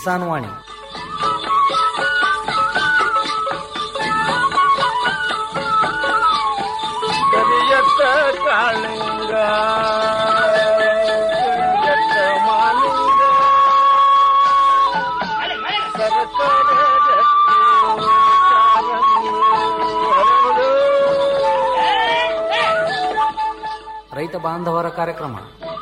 ಕಿಸಾನ್ ವಾಣಿ ಕರಿಯತ್ತ ಕಾಳಿಂಗ ಕರಿಯತ್ತ ಮಾಲಿಂಗ ಸರಕಾರ ರೈತ ಬಾಂಧವರ ಕಾರ್ಯಕ್ರಮ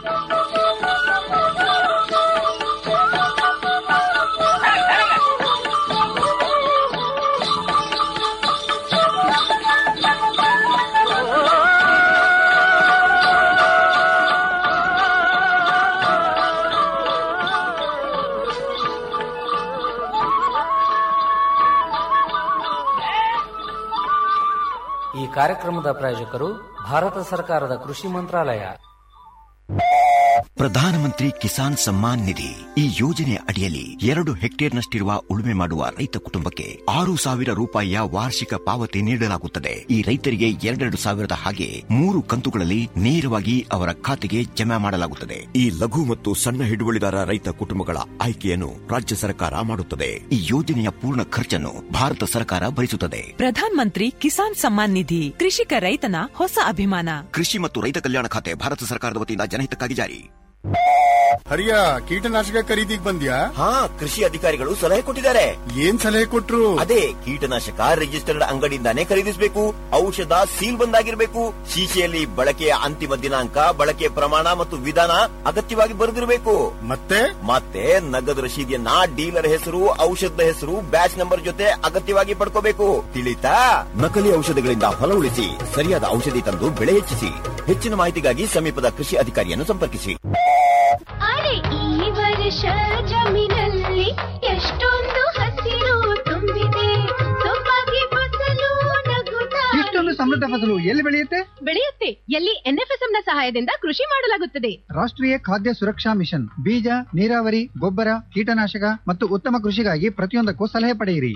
ಈ ಕಾರ್ಯಕ್ರಮದ ಪ್ರಾಯೋಜಕರು ಭಾರತ ಸರ್ಕಾರದ ಕೃಷಿ ಮಂತ್ರಾಲಯ ಪ್ರಧಾನಮಂತ್ರಿ ಕಿಸಾನ್ ಸಮ್ಮಾನ್ ನಿಧಿ ಈ ಯೋಜನೆ ಅಡಿಯಲ್ಲಿ ಎರಡು ಹೆಕ್ಟೇರ್ನಷ್ಟಿರುವ ಉಳುಮೆ ಮಾಡುವ ರೈತ ಕುಟುಂಬಕ್ಕೆ ಆರು ಸಾವಿರ ರೂಪಾಯಿಯ ವಾರ್ಷಿಕ ಪಾವತಿ ನೀಡಲಾಗುತ್ತದೆ ಈ ರೈತರಿಗೆ ಎರಡೆರಡು ಸಾವಿರದ ಹಾಗೆ ಮೂರು ಕಂತುಗಳಲ್ಲಿ ನೇರವಾಗಿ ಅವರ ಖಾತೆಗೆ ಜಮಾ ಮಾಡಲಾಗುತ್ತದೆ ಈ ಲಘು ಮತ್ತು ಸಣ್ಣ ಹಿಡುವಳಿದಾರ ರೈತ ಕುಟುಂಬಗಳ ಆಯ್ಕೆಯನ್ನು ರಾಜ್ಯ ಸರ್ಕಾರ ಮಾಡುತ್ತದೆ ಈ ಯೋಜನೆಯ ಪೂರ್ಣ ಖರ್ಚನ್ನು ಭಾರತ ಸರ್ಕಾರ ಭರಿಸುತ್ತದೆ ಪ್ರಧಾನ್ ಮಂತ್ರಿ ಕಿಸಾನ್ ಸಮ್ಮಾನ್ ನಿಧಿ ಕೃಷಿಕ ರೈತನ ಹೊಸ ಅಭಿಮಾನ ಕೃಷಿ ಮತ್ತು ರೈತ ಕಲ್ಯಾಣ ಖಾತೆ ಭಾರತ ಸರ್ಕಾರದ ವತಿಯಿಂದ ಜನಹಿತಕ್ಕಾಗಿ ಜಾರಿ ಹರಿಯ ಕೀಟನಾಶಕ ಖರೀದಿಗ್ ಬಂದ್ಯಾ ಹಾ ಕೃಷಿ ಅಧಿಕಾರಿಗಳು ಸಲಹೆ ಕೊಟ್ಟಿದ್ದಾರೆ ಏನ್ ಸಲಹೆ ಕೊಟ್ರು ಅದೇ ಕೀಟನಾಶಕ ರಿಜಿಸ್ಟರ್ಡ್ ಅಂಗಡಿಯಿಂದಾನೇ ಖರೀದಿಸಬೇಕು ಔಷಧ ಸೀಲ್ ಬಂದಾಗಿರ್ಬೇಕು ಶೀಶೆಯಲ್ಲಿ ಬಳಕೆಯ ಅಂತಿಮ ದಿನಾಂಕ ಬಳಕೆಯ ಪ್ರಮಾಣ ಮತ್ತು ವಿಧಾನ ಅಗತ್ಯವಾಗಿ ಬರೆದಿರಬೇಕು ಮತ್ತೆ ಮತ್ತೆ ನಗದು ರಶೀದಿಯನ್ನ ಡೀಲರ್ ಹೆಸರು ಔಷಧದ ಹೆಸರು ಬ್ಯಾಚ್ ನಂಬರ್ ಜೊತೆ ಅಗತ್ಯವಾಗಿ ಪಡ್ಕೋಬೇಕು ತಿಳಿತಾ ನಕಲಿ ಔಷಧಗಳಿಂದ ಹೊಲ ಉಳಿಸಿ ಸರಿಯಾದ ಔಷಧಿ ತಂದು ಬೆಳೆ ಹೆಚ್ಚಿಸಿ ಹೆಚ್ಚಿನ ಮಾಹಿತಿಗಾಗಿ ಸಮೀಪದ ಕೃಷಿ ಅಧಿಕಾರಿಯನ್ನು ಸಂಪರ್ಕಿಸಿ ಅರೆ ಈ ವರ್ಷ ಜಮೀನಲ್ಲಿ ಎಷ್ಟೊಂದು ಹಸಿರು ತುಂಬಿದೆ ಸೊಬಗೆ ಫಸಲು ನಗುತ್ತಾ ಇಷ್ಟೊಂದು ಸಮೃದ್ಧ ಫಸಲು ಎಲ್ಲಿ ಬೆಳೆಯುತ್ತೆ ಬೆಳೆಯುತ್ತೆ ಎಲ್ಲಿ ಎನ್ಎಫ್ಎಸ್ಎಂ ನ ಸಹಾಯದಿಂದ ಕೃಷಿ ಮಾಡಲಾಗುತ್ತದೆ ರಾಷ್ಟ್ರೀಯ ಖಾದ್ಯ ಸುರಕ್ಷಾ ಮಿಷನ್ ಬೀಜ ನೀರಾವರಿ ಗೊಬ್ಬರ ಕೀಟನಾಶಕ ಮತ್ತು ಉತ್ತಮ ಕೃಷಿಗಾಗಿ ಪ್ರತಿಯೊಂದಕ್ಕೂ ಸಲಹೆ ಪಡೆಯಿರಿ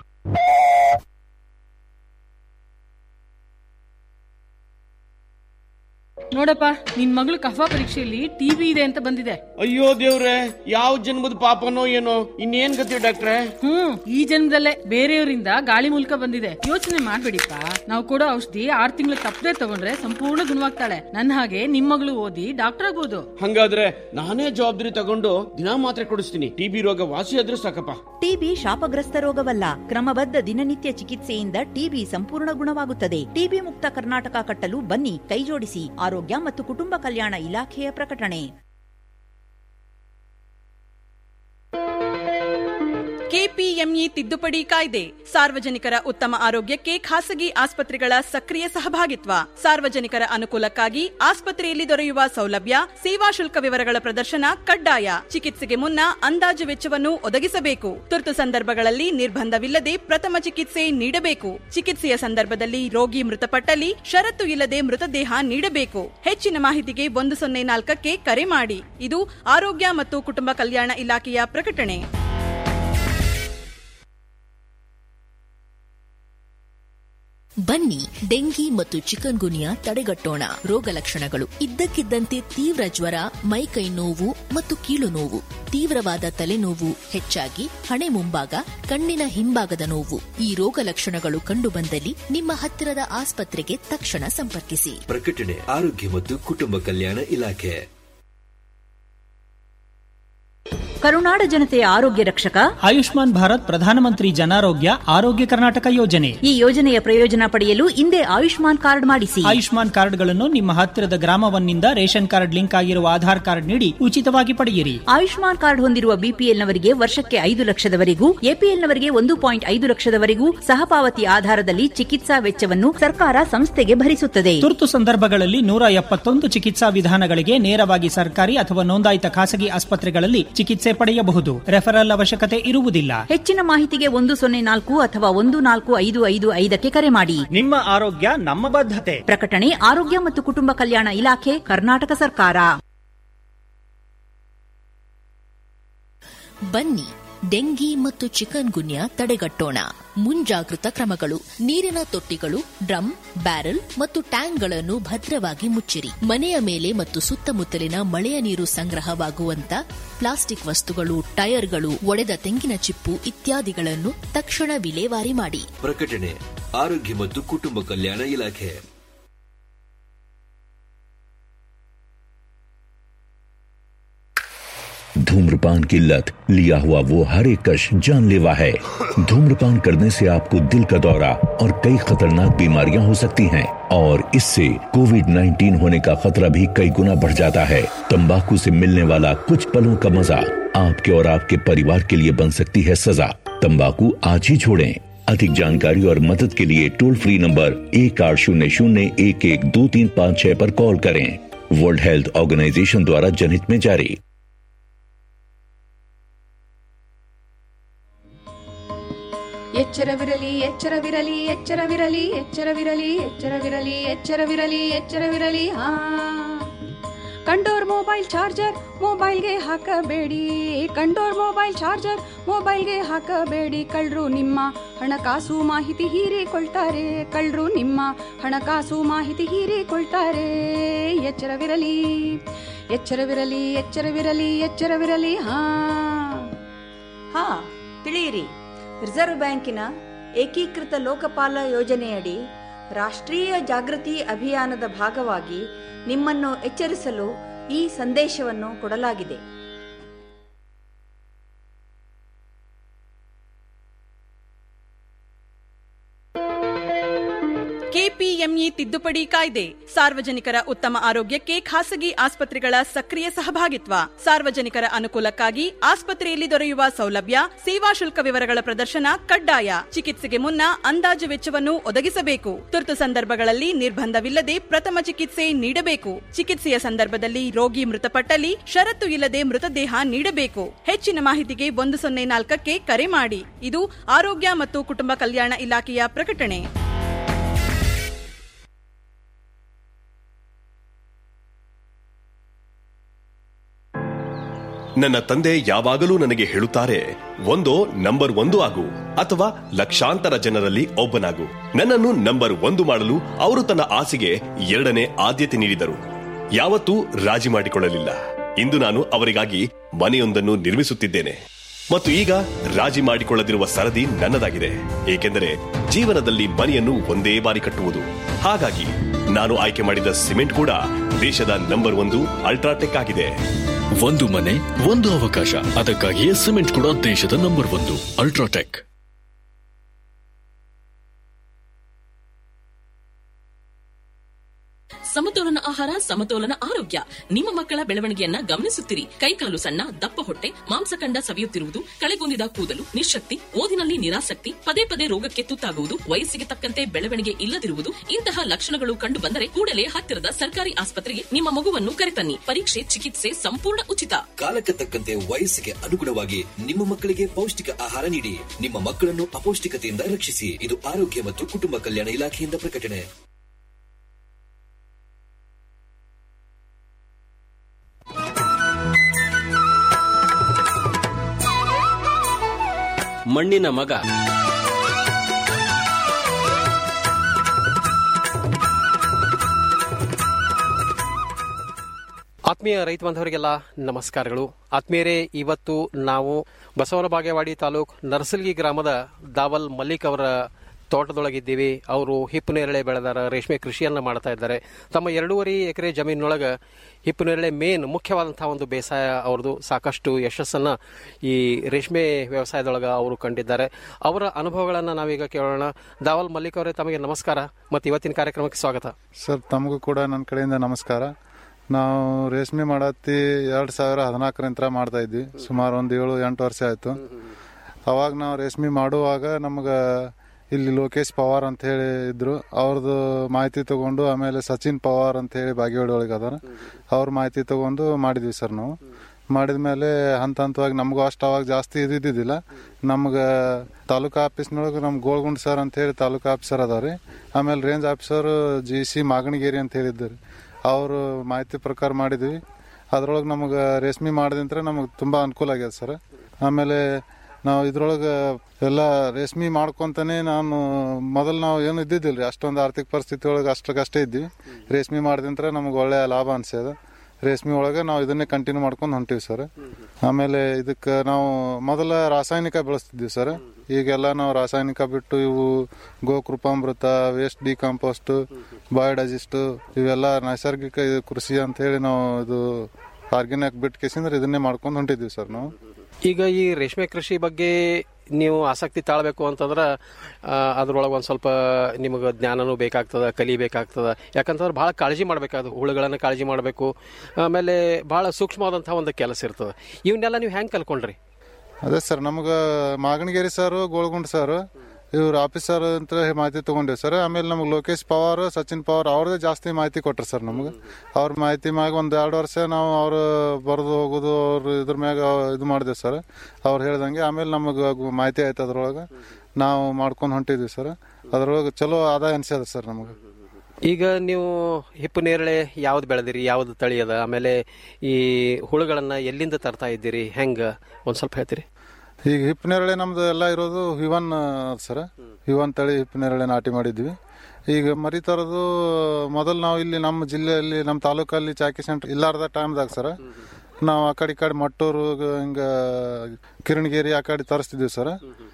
ನೋಡಪ್ಪ ನಿನ್ ಮಗಳು ಕಫ ಪರೀಕ್ಷೆಯಲ್ಲಿ ಟಿವಿ ಇದೆ ಅಂತ ಬಂದಿದೆ ಅಯ್ಯೋ ದೇವ್ರೆ ಯಾವ ಜನ್ಮದ ಪಾಪನೋ ಏನೋ ಇನ್ನೇನ್ ಗತಿ ಡಾಕ್ಟ್ರೆ ಹ್ಮ್ ಈ ಜನ್ಮದಲ್ಲೇ ಬೇರೆಯವರಿಂದ ಗಾಳಿ ಮೂಲಕ ಬಂದಿದೆ ಯೋಚನೆ ಮಾಡ್ಬೇಡಿಪ್ಪ ನಾವು ಕೊಡೋ ಔಷಧಿ ಆರ್ ತಿಂಗಳು ತಪ್ಪದೆ ತಗೊಂಡ್ರೆ ಸಂಪೂರ್ಣ ಗುಣವಾಗ್ತಾಳೆ ನನ್ನ ಹಾಗೆ ನಿಮ್ ಮಗಳು ಓದಿ ಡಾಕ್ಟರ್ ಆಗ್ಬೋದು ಹಂಗಾದ್ರೆ ನಾನೇ ಜವಾಬ್ದಾರಿ ತಗೊಂಡು ದಿನಾ ಮಾತ್ರೆ ಕೊಡಿಸ್ತೀನಿ ಟಿಬಿ ರೋಗ ವಾಸಿ ಆದ್ರೂ ಸಾಕಪ್ಪ ಟಿಬಿ ಶಾಪಗ್ರಸ್ತ ರೋಗವಲ್ಲ ಕ್ರಮಬದ್ಧ ದಿನನಿತ್ಯ ಚಿಕಿತ್ಸೆಯಿಂದ ಟಿಬಿ ಸಂಪೂರ್ಣ ಗುಣವಾಗುತ್ತದೆ ಟಿಬಿ ಮುಕ್ತ ಕರ್ನಾಟಕ ಕಟ್ಟಲು ಬನ್ನಿ ಕೈಜೋಡಿಸಿ ಆರೋಗ್ಯ ಮತ್ತು ಕುಟುಂಬ ಕಲ್ಯಾಣ ಇಲಾಖೆಯ ಪ್ರಕಟಣೆ ಕೆಪಿಎಂಇ ತಿದ್ದುಪಡಿ ಕಾಯ್ದೆ ಸಾರ್ವಜನಿಕರ ಉತ್ತಮ ಆರೋಗ್ಯಕ್ಕೆ ಖಾಸಗಿ ಆಸ್ಪತ್ರೆಗಳ ಸಕ್ರಿಯ ಸಹಭಾಗಿತ್ವ ಸಾರ್ವಜನಿಕರ ಅನುಕೂಲಕ್ಕಾಗಿ ಆಸ್ಪತ್ರೆಯಲ್ಲಿ ದೊರೆಯುವ ಸೌಲಭ್ಯ ಸೇವಾ ಶುಲ್ಕ ವಿವರಗಳ ಪ್ರದರ್ಶನ ಕಡ್ಡಾಯ ಚಿಕಿತ್ಸೆಗೆ ಮುನ್ನ ಅಂದಾಜು ವೆಚ್ಚವನ್ನು ಒದಗಿಸಬೇಕು ತುರ್ತು ಸಂದರ್ಭಗಳಲ್ಲಿ ನಿರ್ಬಂಧವಿಲ್ಲದೆ ಪ್ರಥಮ ಚಿಕಿತ್ಸೆ ನೀಡಬೇಕು ಚಿಕಿತ್ಸೆಯ ಸಂದರ್ಭದಲ್ಲಿ ರೋಗಿ ಮೃತಪಟ್ಟಲ್ಲಿ ಷರತ್ತು ಇಲ್ಲದೆ ಮೃತದೇಹ ನೀಡಬೇಕು ಹೆಚ್ಚಿನ ಮಾಹಿತಿಗೆ ಒಂದು ಸೊನ್ನೆ ನಾಲ್ಕಕ್ಕೆ ಕರೆ ಮಾಡಿ ಇದು ಆರೋಗ್ಯ ಮತ್ತು ಕುಟುಂಬ ಕಲ್ಯಾಣ ಇಲಾಖೆಯ ಪ್ರಕಟಣೆ ಬನ್ನಿ ಡೆಂಗಿ ಮತ್ತು ಚಿಕನ್ ಗುನಿಯಾ ತಡೆಗಟ್ಟೋಣ ರೋಗ ಲಕ್ಷಣಗಳು ಇದ್ದಕ್ಕಿದ್ದಂತೆ ತೀವ್ರ ಜ್ವರ ಮೈಕೈ ನೋವು ಮತ್ತು ಕೀಲು ನೋವು ತೀವ್ರವಾದ ತಲೆನೋವು ಹೆಚ್ಚಾಗಿ ಹಣೆ ಮುಂಭಾಗ ಕಣ್ಣಿನ ಹಿಂಭಾಗದ ನೋವು ಈ ರೋಗ ಲಕ್ಷಣಗಳು ಕಂಡುಬಂದಲ್ಲಿ ನಿಮ್ಮ ಹತ್ತಿರದ ಆಸ್ಪತ್ರೆಗೆ ತಕ್ಷಣ ಸಂಪರ್ಕಿಸಿ ಪ್ರಕಟಣೆ ಆರೋಗ್ಯ ಮತ್ತು ಕುಟುಂಬ ಕಲ್ಯಾಣ ಇಲಾಖೆ ಕರುನಾಡ ಜನತೆಯ ಆರೋಗ್ಯ ರಕ್ಷಕ ಆಯುಷ್ಮಾನ್ ಭಾರತ್ ಪ್ರಧಾನಮಂತ್ರಿ ಜನಾರೋಗ್ಯ ಆರೋಗ್ಯ ಕರ್ನಾಟಕ ಯೋಜನೆ ಈ ಯೋಜನೆಯ ಪ್ರಯೋಜನ ಪಡೆಯಲು ಹಿಂದೆ ಆಯುಷ್ಮಾನ್ ಕಾರ್ಡ್ ಮಾಡಿಸಿ ಆಯುಷ್ಮಾನ್ ಕಾರ್ಡ್ಗಳನ್ನು ನಿಮ್ಮ ಹತ್ತಿರದ ಗ್ರಾಮವನ್ನಿಂದ ರೇಷನ್ ಕಾರ್ಡ್ ಲಿಂಕ್ ಆಗಿರುವ ಆಧಾರ್ ಕಾರ್ಡ್ ನೀಡಿ ಉಚಿತವಾಗಿ ಪಡೆಯಿರಿ ಆಯುಷ್ಮಾನ್ ಕಾರ್ಡ್ ಹೊಂದಿರುವ ಬಿಪಿಎಲ್ನವರಿಗೆ ವರ್ಷಕ್ಕೆ ಐದು ಲಕ್ಷದವರೆಗೂ ಎಪಿಎಲ್ನವರಿಗೆ ಒಂದು ಪಾಯಿಂಟ್ ಐದು ಲಕ್ಷದವರೆಗೂ ಸಹಪಾವತಿ ಆಧಾರದಲ್ಲಿ ಚಿಕಿತ್ಸಾ ವೆಚ್ಚವನ್ನು ಸರ್ಕಾರ ಸಂಸ್ಥೆಗೆ ಭರಿಸುತ್ತದೆ ತುರ್ತು ಸಂದರ್ಭಗಳಲ್ಲಿ ನೂರ ಎಪ್ಪತ್ತೊಂದು ಚಿಕಿತ್ಸಾ ವಿಧಾನಗಳಿಗೆ ನೇರವಾಗಿ ಸರ್ಕಾರಿ ಅಥವಾ ನೋಂದಾಯಿತ ಖಾಸಗಿ ಆಸ್ಪತ್ರೆಗಳಲ್ಲಿ ಚಿಕಿತ್ಸೆ ಪಡೆಯಬಹುದು ರೆಫರಲ್ ಅವಶ್ಯಕತೆ ಇರುವುದಿಲ್ಲ ಹೆಚ್ಚಿನ ಮಾಹಿತಿಗೆ ಒಂದು ಸೊನ್ನೆ ನಾಲ್ಕು ಅಥವಾ ಒಂದು ನಾಲ್ಕು ಐದು ಐದು ಐದಕ್ಕೆ ಕರೆ ಮಾಡಿ ನಿಮ್ಮ ಆರೋಗ್ಯ ನಮ್ಮ ಬದ್ಧತೆ ಪ್ರಕಟಣೆ ಆರೋಗ್ಯ ಮತ್ತು ಕುಟುಂಬ ಕಲ್ಯಾಣ ಇಲಾಖೆ ಕರ್ನಾಟಕ ಸರ್ಕಾರ ಬನ್ನಿ ಡೆಂಗಿ ಮತ್ತು ಚಿಕನ್ ಗುನ್ಯಾ ತಡೆಗಟ್ಟೋಣ ಮುಂಜಾಗೃತ ಕ್ರಮಗಳು ನೀರಿನ ತೊಟ್ಟಿಗಳು ಡ್ರಮ್ ಬ್ಯಾರೆಲ್ ಮತ್ತು ಟ್ಯಾಂಕ್ಗಳನ್ನು ಭದ್ರವಾಗಿ ಮುಚ್ಚಿರಿ ಮನೆಯ ಮೇಲೆ ಮತ್ತು ಸುತ್ತಮುತ್ತಲಿನ ಮಳೆಯ ನೀರು ಸಂಗ್ರಹವಾಗುವಂತ ಪ್ಲಾಸ್ಟಿಕ್ ವಸ್ತುಗಳು ಟೈರ್ಗಳು ಒಡೆದ ತೆಂಗಿನ ಚಿಪ್ಪು ಇತ್ಯಾದಿಗಳನ್ನು ತಕ್ಷಣ ವಿಲೇವಾರಿ ಮಾಡಿ ಪ್ರಕಟಣೆ ಆರೋಗ್ಯ ಮತ್ತು ಕುಟುಂಬ ಕಲ್ಯಾಣ ಇಲಾಖೆ धूम्रपान की लत लिया हुआ वो हर एक कश जानलेवा है धूम्रपान करने से आपको दिल का दौरा और कई खतरनाक बीमारियां हो सकती हैं और इससे कोविड 19 होने का खतरा भी कई गुना बढ़ जाता है तंबाकू से मिलने वाला कुछ पलों का मजा आपके और आपके परिवार के लिए बन सकती है सजा तंबाकू आज ही छोड़ें अधिक जानकारी और मदद के लिए टोल फ्री नंबर एक आठ शून्य शून्य एक एक दो तीन पाँच छह पर कॉल करें वर्ल्ड हेल्थ ऑर्गेनाइजेशन द्वारा जनहित में जारी ಎಚ್ಚರವಿರಲಿ ಎಚ್ಚರವಿರಲಿ ಎಚ್ಚರವಿರಲಿ ಎಚ್ಚರವಿರಲಿ ಎಚ್ಚರವಿರಲಿ ಎಚ್ಚರವಿರಲಿ ಎಚ್ಚರವಿರಲಿ ಹಾ ಕಂಡೋರ್ ಮೊಬೈಲ್ ಚಾರ್ಜರ್ ಮೊಬೈಲ್ಗೆ ಹಾಕಬೇಡಿ ಕಂಡೋರ್ ಮೊಬೈಲ್ ಚಾರ್ಜರ್ ಮೊಬೈಲ್ಗೆ ಹಾಕಬೇಡಿ ಕಳ್ಳರು ನಿಮ್ಮ ಹಣಕಾಸು ಮಾಹಿತಿ ಹೀರಿಕೊಳ್ತಾರೆ ಕಳ್ಳರು ನಿಮ್ಮ ಹಣಕಾಸು ಮಾಹಿತಿ ಹೀರಿಕೊಳ್ತಾರೆ ಎಚ್ಚರವಿರಲಿ ಎಚ್ಚರವಿರಲಿ ಎಚ್ಚರವಿರಲಿ ಎಚ್ಚರವಿರಲಿ ಹಾ ಹಾ ತಿಳಿಯಿರಿ ರಿಸರ್ವ್ ಬ್ಯಾಂಕಿನ ಏಕೀಕೃತ ಲೋಕಪಾಲ ಯೋಜನೆಯಡಿ ರಾಷ್ಟ್ರೀಯ ಜಾಗೃತಿ ಅಭಿಯಾನದ ಭಾಗವಾಗಿ ನಿಮ್ಮನ್ನು ಎಚ್ಚರಿಸಲು ಈ ಸಂದೇಶವನ್ನು ಕೊಡಲಾಗಿದೆ ಕೆಪಿಎಂಇ ತಿದ್ದುಪಡಿ ಕಾಯ್ದೆ ಸಾರ್ವಜನಿಕರ ಉತ್ತಮ ಆರೋಗ್ಯಕ್ಕೆ ಖಾಸಗಿ ಆಸ್ಪತ್ರೆಗಳ ಸಕ್ರಿಯ ಸಹಭಾಗಿತ್ವ ಸಾರ್ವಜನಿಕರ ಅನುಕೂಲಕ್ಕಾಗಿ ಆಸ್ಪತ್ರೆಯಲ್ಲಿ ದೊರೆಯುವ ಸೌಲಭ್ಯ ಸೇವಾ ಶುಲ್ಕ ವಿವರಗಳ ಪ್ರದರ್ಶನ ಕಡ್ಡಾಯ ಚಿಕಿತ್ಸೆಗೆ ಮುನ್ನ ಅಂದಾಜು ವೆಚ್ಚವನ್ನು ಒದಗಿಸಬೇಕು ತುರ್ತು ಸಂದರ್ಭಗಳಲ್ಲಿ ನಿರ್ಬಂಧವಿಲ್ಲದೆ ಪ್ರಥಮ ಚಿಕಿತ್ಸೆ ನೀಡಬೇಕು ಚಿಕಿತ್ಸೆಯ ಸಂದರ್ಭದಲ್ಲಿ ರೋಗಿ ಮೃತಪಟ್ಟಲ್ಲಿ ಷರತ್ತು ಇಲ್ಲದೆ ಮೃತದೇಹ ನೀಡಬೇಕು ಹೆಚ್ಚಿನ ಮಾಹಿತಿಗೆ ಒಂದು ಸೊನ್ನೆ ನಾಲ್ಕಕ್ಕೆ ಕರೆ ಮಾಡಿ ಇದು ಆರೋಗ್ಯ ಮತ್ತು ಕುಟುಂಬ ಕಲ್ಯಾಣ ಇಲಾಖೆಯ ಪ್ರಕಟಣೆ ನನ್ನ ತಂದೆ ಯಾವಾಗಲೂ ನನಗೆ ಹೇಳುತ್ತಾರೆ ಒಂದೋ ನಂಬರ್ ಒಂದು ಆಗು ಅಥವಾ ಲಕ್ಷಾಂತರ ಜನರಲ್ಲಿ ಒಬ್ಬನಾಗು ನನ್ನನ್ನು ನಂಬರ್ ಒಂದು ಮಾಡಲು ಅವರು ತನ್ನ ಆಸೆಗೆ ಎರಡನೇ ಆದ್ಯತೆ ನೀಡಿದರು ಯಾವತ್ತೂ ರಾಜಿ ಮಾಡಿಕೊಳ್ಳಲಿಲ್ಲ ಇಂದು ನಾನು ಅವರಿಗಾಗಿ ಮನೆಯೊಂದನ್ನು ನಿರ್ಮಿಸುತ್ತಿದ್ದೇನೆ ಮತ್ತು ಈಗ ರಾಜಿ ಮಾಡಿಕೊಳ್ಳದಿರುವ ಸರದಿ ನನ್ನದಾಗಿದೆ ಏಕೆಂದರೆ ಜೀವನದಲ್ಲಿ ಮನೆಯನ್ನು ಒಂದೇ ಬಾರಿ ಕಟ್ಟುವುದು ಹಾಗಾಗಿ ನಾನು ಆಯ್ಕೆ ಮಾಡಿದ ಸಿಮೆಂಟ್ ಕೂಡ ದೇಶದ ನಂಬರ್ ಒಂದು ಅಲ್ಟ್ರಾಟೆಕ್ ಆಗಿದೆ ಒಂದು ಮನೆ ಒಂದು ಅವಕಾಶ ಅದಕ್ಕಾಗಿಯೇ ಸಿಮೆಂಟ್ ಕೂಡ ದೇಶದ ನಂಬರ್ ಒಂದು ಅಲ್ಟ್ರಾಟೆಕ್ ಸಮತೋಲನ ಆಹಾರ ಸಮತೋಲನ ಆರೋಗ್ಯ ನಿಮ್ಮ ಮಕ್ಕಳ ಬೆಳವಣಿಗೆಯನ್ನ ಗಮನಿಸುತ್ತಿರಿ ಕೈಕಾಲು ಸಣ್ಣ ದಪ್ಪ ಹೊಟ್ಟೆ ಮಾಂಸಖಂಡ ಸವಿಯುತ್ತಿರುವುದು ಕಳೆಗುಂದಿದ ಕೂದಲು ನಿಶಕ್ತಿ ಓದಿನಲ್ಲಿ ನಿರಾಸಕ್ತಿ ಪದೇ ಪದೇ ರೋಗಕ್ಕೆ ತುತ್ತಾಗುವುದು ವಯಸ್ಸಿಗೆ ತಕ್ಕಂತೆ ಬೆಳವಣಿಗೆ ಇಲ್ಲದಿರುವುದು ಇಂತಹ ಲಕ್ಷಣಗಳು ಕಂಡು ಬಂದರೆ ಕೂಡಲೇ ಹತ್ತಿರದ ಸರ್ಕಾರಿ ಆಸ್ಪತ್ರೆಗೆ ನಿಮ್ಮ ಮಗುವನ್ನು ಕರೆತನ್ನಿ ಪರೀಕ್ಷೆ ಚಿಕಿತ್ಸೆ ಸಂಪೂರ್ಣ ಉಚಿತ ಕಾಲಕ್ಕೆ ತಕ್ಕಂತೆ ವಯಸ್ಸಿಗೆ ಅನುಗುಣವಾಗಿ ನಿಮ್ಮ ಮಕ್ಕಳಿಗೆ ಪೌಷ್ಟಿಕ ಆಹಾರ ನೀಡಿ ನಿಮ್ಮ ಮಕ್ಕಳನ್ನು ಅಪೌಷ್ಟಿಕತೆಯಿಂದ ರಕ್ಷಿಸಿ ಇದು ಆರೋಗ್ಯ ಮತ್ತು ಕುಟುಂಬ ಕಲ್ಯಾಣ ಇಲಾಖೆಯಿಂದ ಪ್ರಕಟಣೆ ಮಣ್ಣಿನ ಮಗ ಆತ್ಮೀಯ ರೈತ ಬಾಂಧವರಿಗೆಲ್ಲ ನಮಸ್ಕಾರಗಳು ಆತ್ಮೀಯರೇ ಇವತ್ತು ನಾವು ಬಸವನ ಬಾಗೇವಾಡಿ ತಾಲೂಕ್ ನರಸಲ್ಗಿ ಗ್ರಾಮದ ದಾವಲ್ ಮಲ್ಲಿಕ್ ಅವರ ತೋಟದೊಳಗಿದ್ದೀವಿ ಅವರು ಹಿಪ್ಪು ನೇರಳೆ ಬೆಳೆದಾರ ರೇಷ್ಮೆ ಕೃಷಿಯನ್ನ ಮಾಡ್ತಾ ಇದ್ದಾರೆ ತಮ್ಮ ಎರಡೂವರೆ ಎಕರೆ ಜಮೀನೊಳಗೆ ಹಿಪ್ಪು ನೇರಳೆ ಮೇನ್ ಮುಖ್ಯವಾದಂತಹ ಒಂದು ಬೇಸಾಯ ಅವ್ರದ್ದು ಸಾಕಷ್ಟು ಯಶಸ್ಸನ್ನ ಈ ರೇಷ್ಮೆ ವ್ಯವಸಾಯದೊಳಗೆ ಅವರು ಕಂಡಿದ್ದಾರೆ ಅವರ ಅನುಭವಗಳನ್ನು ನಾವೀಗ ಕೇಳೋಣ ದಾವಲ್ ಮಲ್ಲಿಕ್ ಅವರೇ ತಮಗೆ ನಮಸ್ಕಾರ ಮತ್ತು ಇವತ್ತಿನ ಕಾರ್ಯಕ್ರಮಕ್ಕೆ ಸ್ವಾಗತ ಸರ್ ತಮಗೂ ಕೂಡ ನನ್ನ ಕಡೆಯಿಂದ ನಮಸ್ಕಾರ ನಾವು ರೇಷ್ಮೆ ಮಾಡತ್ತಿ ಎರಡು ಸಾವಿರ ಹದಿನಾಲ್ಕರಿಂದ ಮಾಡ್ತಾ ಇದ್ವಿ ಸುಮಾರು ಒಂದು ಏಳು ಎಂಟು ವರ್ಷ ಆಯಿತು ಅವಾಗ ನಾವು ರೇಷ್ಮೆ ಮಾಡುವಾಗ ನಮ್ಗೆ ಇಲ್ಲಿ ಲೋಕೇಶ್ ಪವಾರ್ ಅಂತ ಹೇಳಿ ಇದ್ರು ಅವ್ರದ್ದು ಮಾಹಿತಿ ತಗೊಂಡು ಆಮೇಲೆ ಸಚಿನ್ ಪವಾರ್ ಅಂತ ಹೇಳಿ ಬಾಗೇವಾಡಿ ಒಳಗೆ ಅದಾರ ಅವ್ರ ಮಾಹಿತಿ ತಗೊಂಡು ಮಾಡಿದ್ವಿ ಸರ್ ನಾವು ಮಾಡಿದ ಮೇಲೆ ಹಂತ ಹಂತವಾಗಿ ನಮಗೂ ಅಷ್ಟು ಅವಾಗ ಜಾಸ್ತಿ ಇದ್ದಿದ್ದಿಲ್ಲ ನಮ್ಗೆ ತಾಲೂಕು ಆಫೀಸ್ನೊಳಗೆ ನಮ್ಮ ಗೋಳ್ಗುಂಡ್ ಸರ್ ಅಂತ ಹೇಳಿ ತಾಲೂಕು ಆಫೀಸರ್ ಅದಾವ್ರಿ ಆಮೇಲೆ range officer G C Maganageri ಅಂತ ಹೇಳಿದ್ದಾರೆ ಅವರು ಮಾಹಿತಿ ಪ್ರಕಾರ ಮಾಡಿದ್ವಿ ಅದ್ರೊಳಗೆ ನಮಗೆ ರೇಷ್ಮೆ ಮಾಡಿದಂತ್ರ ನಮಗೆ ತುಂಬ ಅನುಕೂಲ ಆಗ್ಯದ ಸರ್ ಆಮೇಲೆ ನಾವು ಇದ್ರೊಳಗೆ ಎಲ್ಲ ರೇಷ್ಮೆ ಮಾಡ್ಕೊಂತಾನೆ ನಾನು ಮೊದಲು ನಾವು ಏನು ಇದ್ದಿದ್ದಿಲ್ಲ ಅಷ್ಟೊಂದು ಆರ್ಥಿಕ ಪರಿಸ್ಥಿತಿ ಒಳಗೆ ಅಷ್ಟಕ್ಕಷ್ಟೇ ಇದ್ವಿ ರೇಷ್ಮೆ ಮಾಡಿದಂತ್ರ ನಮ್ಗೆ ಒಳ್ಳೆ ಲಾಭ ಅನ್ಸ್ಯದ ರೇಷ್ಮೆ ಒಳಗೆ ನಾವು ಇದನ್ನೇ ಕಂಟಿನ್ಯೂ ಮಾಡ್ಕೊಂಡು ಹೊಂಟಿವಿ ಸರ್ ಆಮೇಲೆ ಇದಕ್ಕೆ ನಾವು ಮೊದಲ ರಾಸಾಯನಿಕ ಬೆಳೆಸ್ತಿದ್ವಿ ಸರ್ ಈಗೆಲ್ಲ ನಾವು ರಾಸಾಯನಿಕ ಬಿಟ್ಟು ಇವು ಗೋಕೃಪಾಮೃತ ವೇಸ್ಟ್ ಡಿಕಾಂಪೋಸ್ಟ್ ಬಯೋಡೈಜೆಸ್ಟ್ ಇವೆಲ್ಲ ನೈಸರ್ಗಿಕ ಇದು ಕೃಷಿ ಅಂತ ಹೇಳಿ ನಾವು ಇದು ಆರ್ಗ್ಯಾನಿಕ್ ಬಿಟ್ಟು ಕೇಸಿಂದ್ರೆ ಇದನ್ನೇ ಮಾಡ್ಕೊಂಡು ಹೊಂಟಿದ್ವಿ ಸರ್ ನಾವು ಈಗ ಈ ರೇಷ್ಮೆ ಕೃಷಿ ಬಗ್ಗೆ ನೀವು ಆಸಕ್ತಿ ತಾಳಬೇಕು ಅಂತಂದ್ರೆ ಅದ್ರೊಳಗೆ ಒಂದು ಸ್ವಲ್ಪ ನಿಮಗೆ ಜ್ಞಾನನೂ ಬೇಕಾಗ್ತದೆ ಕಲಿಬೇಕಾಗ್ತದೆ ಯಾಕಂತಂದ್ರೆ ಭಾಳ ಕಾಳಜಿ ಮಾಡಬೇಕಾದ ಹುಳುಗಳನ್ನು ಕಾಳಜಿ ಮಾಡಬೇಕು ಆಮೇಲೆ ಭಾಳ ಸೂಕ್ಷ್ಮವಾದಂಥ ಒಂದು ಕೆಲಸ ಇರ್ತದೆ ಇವನ್ನೆಲ್ಲ ನೀವು ಹೆಂಗೆ ಕಲ್ಕೊಂಡ್ರಿ ಅದೇ ಸರ್ ನಮ್ಗೆ ಮಾಗಣಗೇರಿ ಸರ್ ಗೋಳ್ಗುಂಡ್ ಸರ್ ಇವ್ರ ಆಫೀಸರ್ ಅಂತ ಮಾಹಿತಿ ತಗೊಂಡಿವಿ ಸರ್ ಆಮೇಲೆ ನಮ್ಗೆ ಲೋಕೇಶ್ ಪವಾರ್ ಸಚಿನ್ ಪವಾರ್ ಅವ್ರದೇ ಜಾಸ್ತಿ ಮಾಹಿತಿ ಕೊಟ್ರು ಸರ್ ನಮ್ಗೆ ಅವ್ರ ಮಾಹಿತಿ ಮ್ಯಾಗ ಒಂದು ಎರಡು ವರ್ಷ ನಾವು ಅವ್ರು ಬರೆದು ಹೋಗೋದು ಅವ್ರು ಇದ್ರ ಮ್ಯಾಗ ಇದು ಮಾಡಿದೆವು ಸರ್ ಅವ್ರು ಹೇಳ್ದಂಗೆ ಆಮೇಲೆ ನಮಗೆ ಮಾಹಿತಿ ಆಯ್ತು ಅದ್ರೊಳಗೆ ನಾವು ಮಾಡ್ಕೊಂಡು ಹೊಂಟಿದ್ವಿ ಸರ್ ಅದ್ರೊಳಗೆ ಚಲೋ ಆದಾಯ ಅನ್ಸ್ಯದ ಸರ್ ನಮಗೆ ಈಗ ನೀವು ಹಿಪ್ಪು ನೇರಳೆ ಯಾವ್ದು ಬೆಳೆದಿರಿ ಯಾವ್ದು ತಳಿ ಅದ ಆಮೇಲೆ ಈ ಹುಳುಗಳನ್ನು ಎಲ್ಲಿಂದ ತರ್ತಾ ಇದ್ದೀರಿ ಹೆಂಗೆ ಒಂದು ಸ್ವಲ್ಪ ಹೇಳ್ತೀರಿ ಈಗ ಹಿಪ್ ನೇರಳೆ ನಮ್ದು ಎಲ್ಲ ಇರೋದು ಹಿವನ್ ಸರ್ ಹಿವನ್ ತಳಿ ಹಿಪ್ ನೇರಳೆ ನಾಟಿ ಮಾಡಿದ್ವಿ ಈಗ ಮರಿ ತರೋದು ಮೊದಲು ನಾವು ಇಲ್ಲಿ ನಮ್ಮ ಜಿಲ್ಲೆಯಲ್ಲಿ ನಮ್ಮ ತಾಲೂಕಲ್ಲಿ ಚಾಕಿ ಸೆಂಟರ್ ಇಲ್ಲಾರ್ದ ಟೈಮ್ದಾಗ ಸರ್ ನಾವು ಆ ಕಡೆ ಈ ಕಡೆ ಮಟ್ಟೂರು ಹಿಂಗ ಕಿರಣಗಿರಿ ಆ ಕಡೆ ತರಿಸ್ತಿದ್ವಿ ಸರ್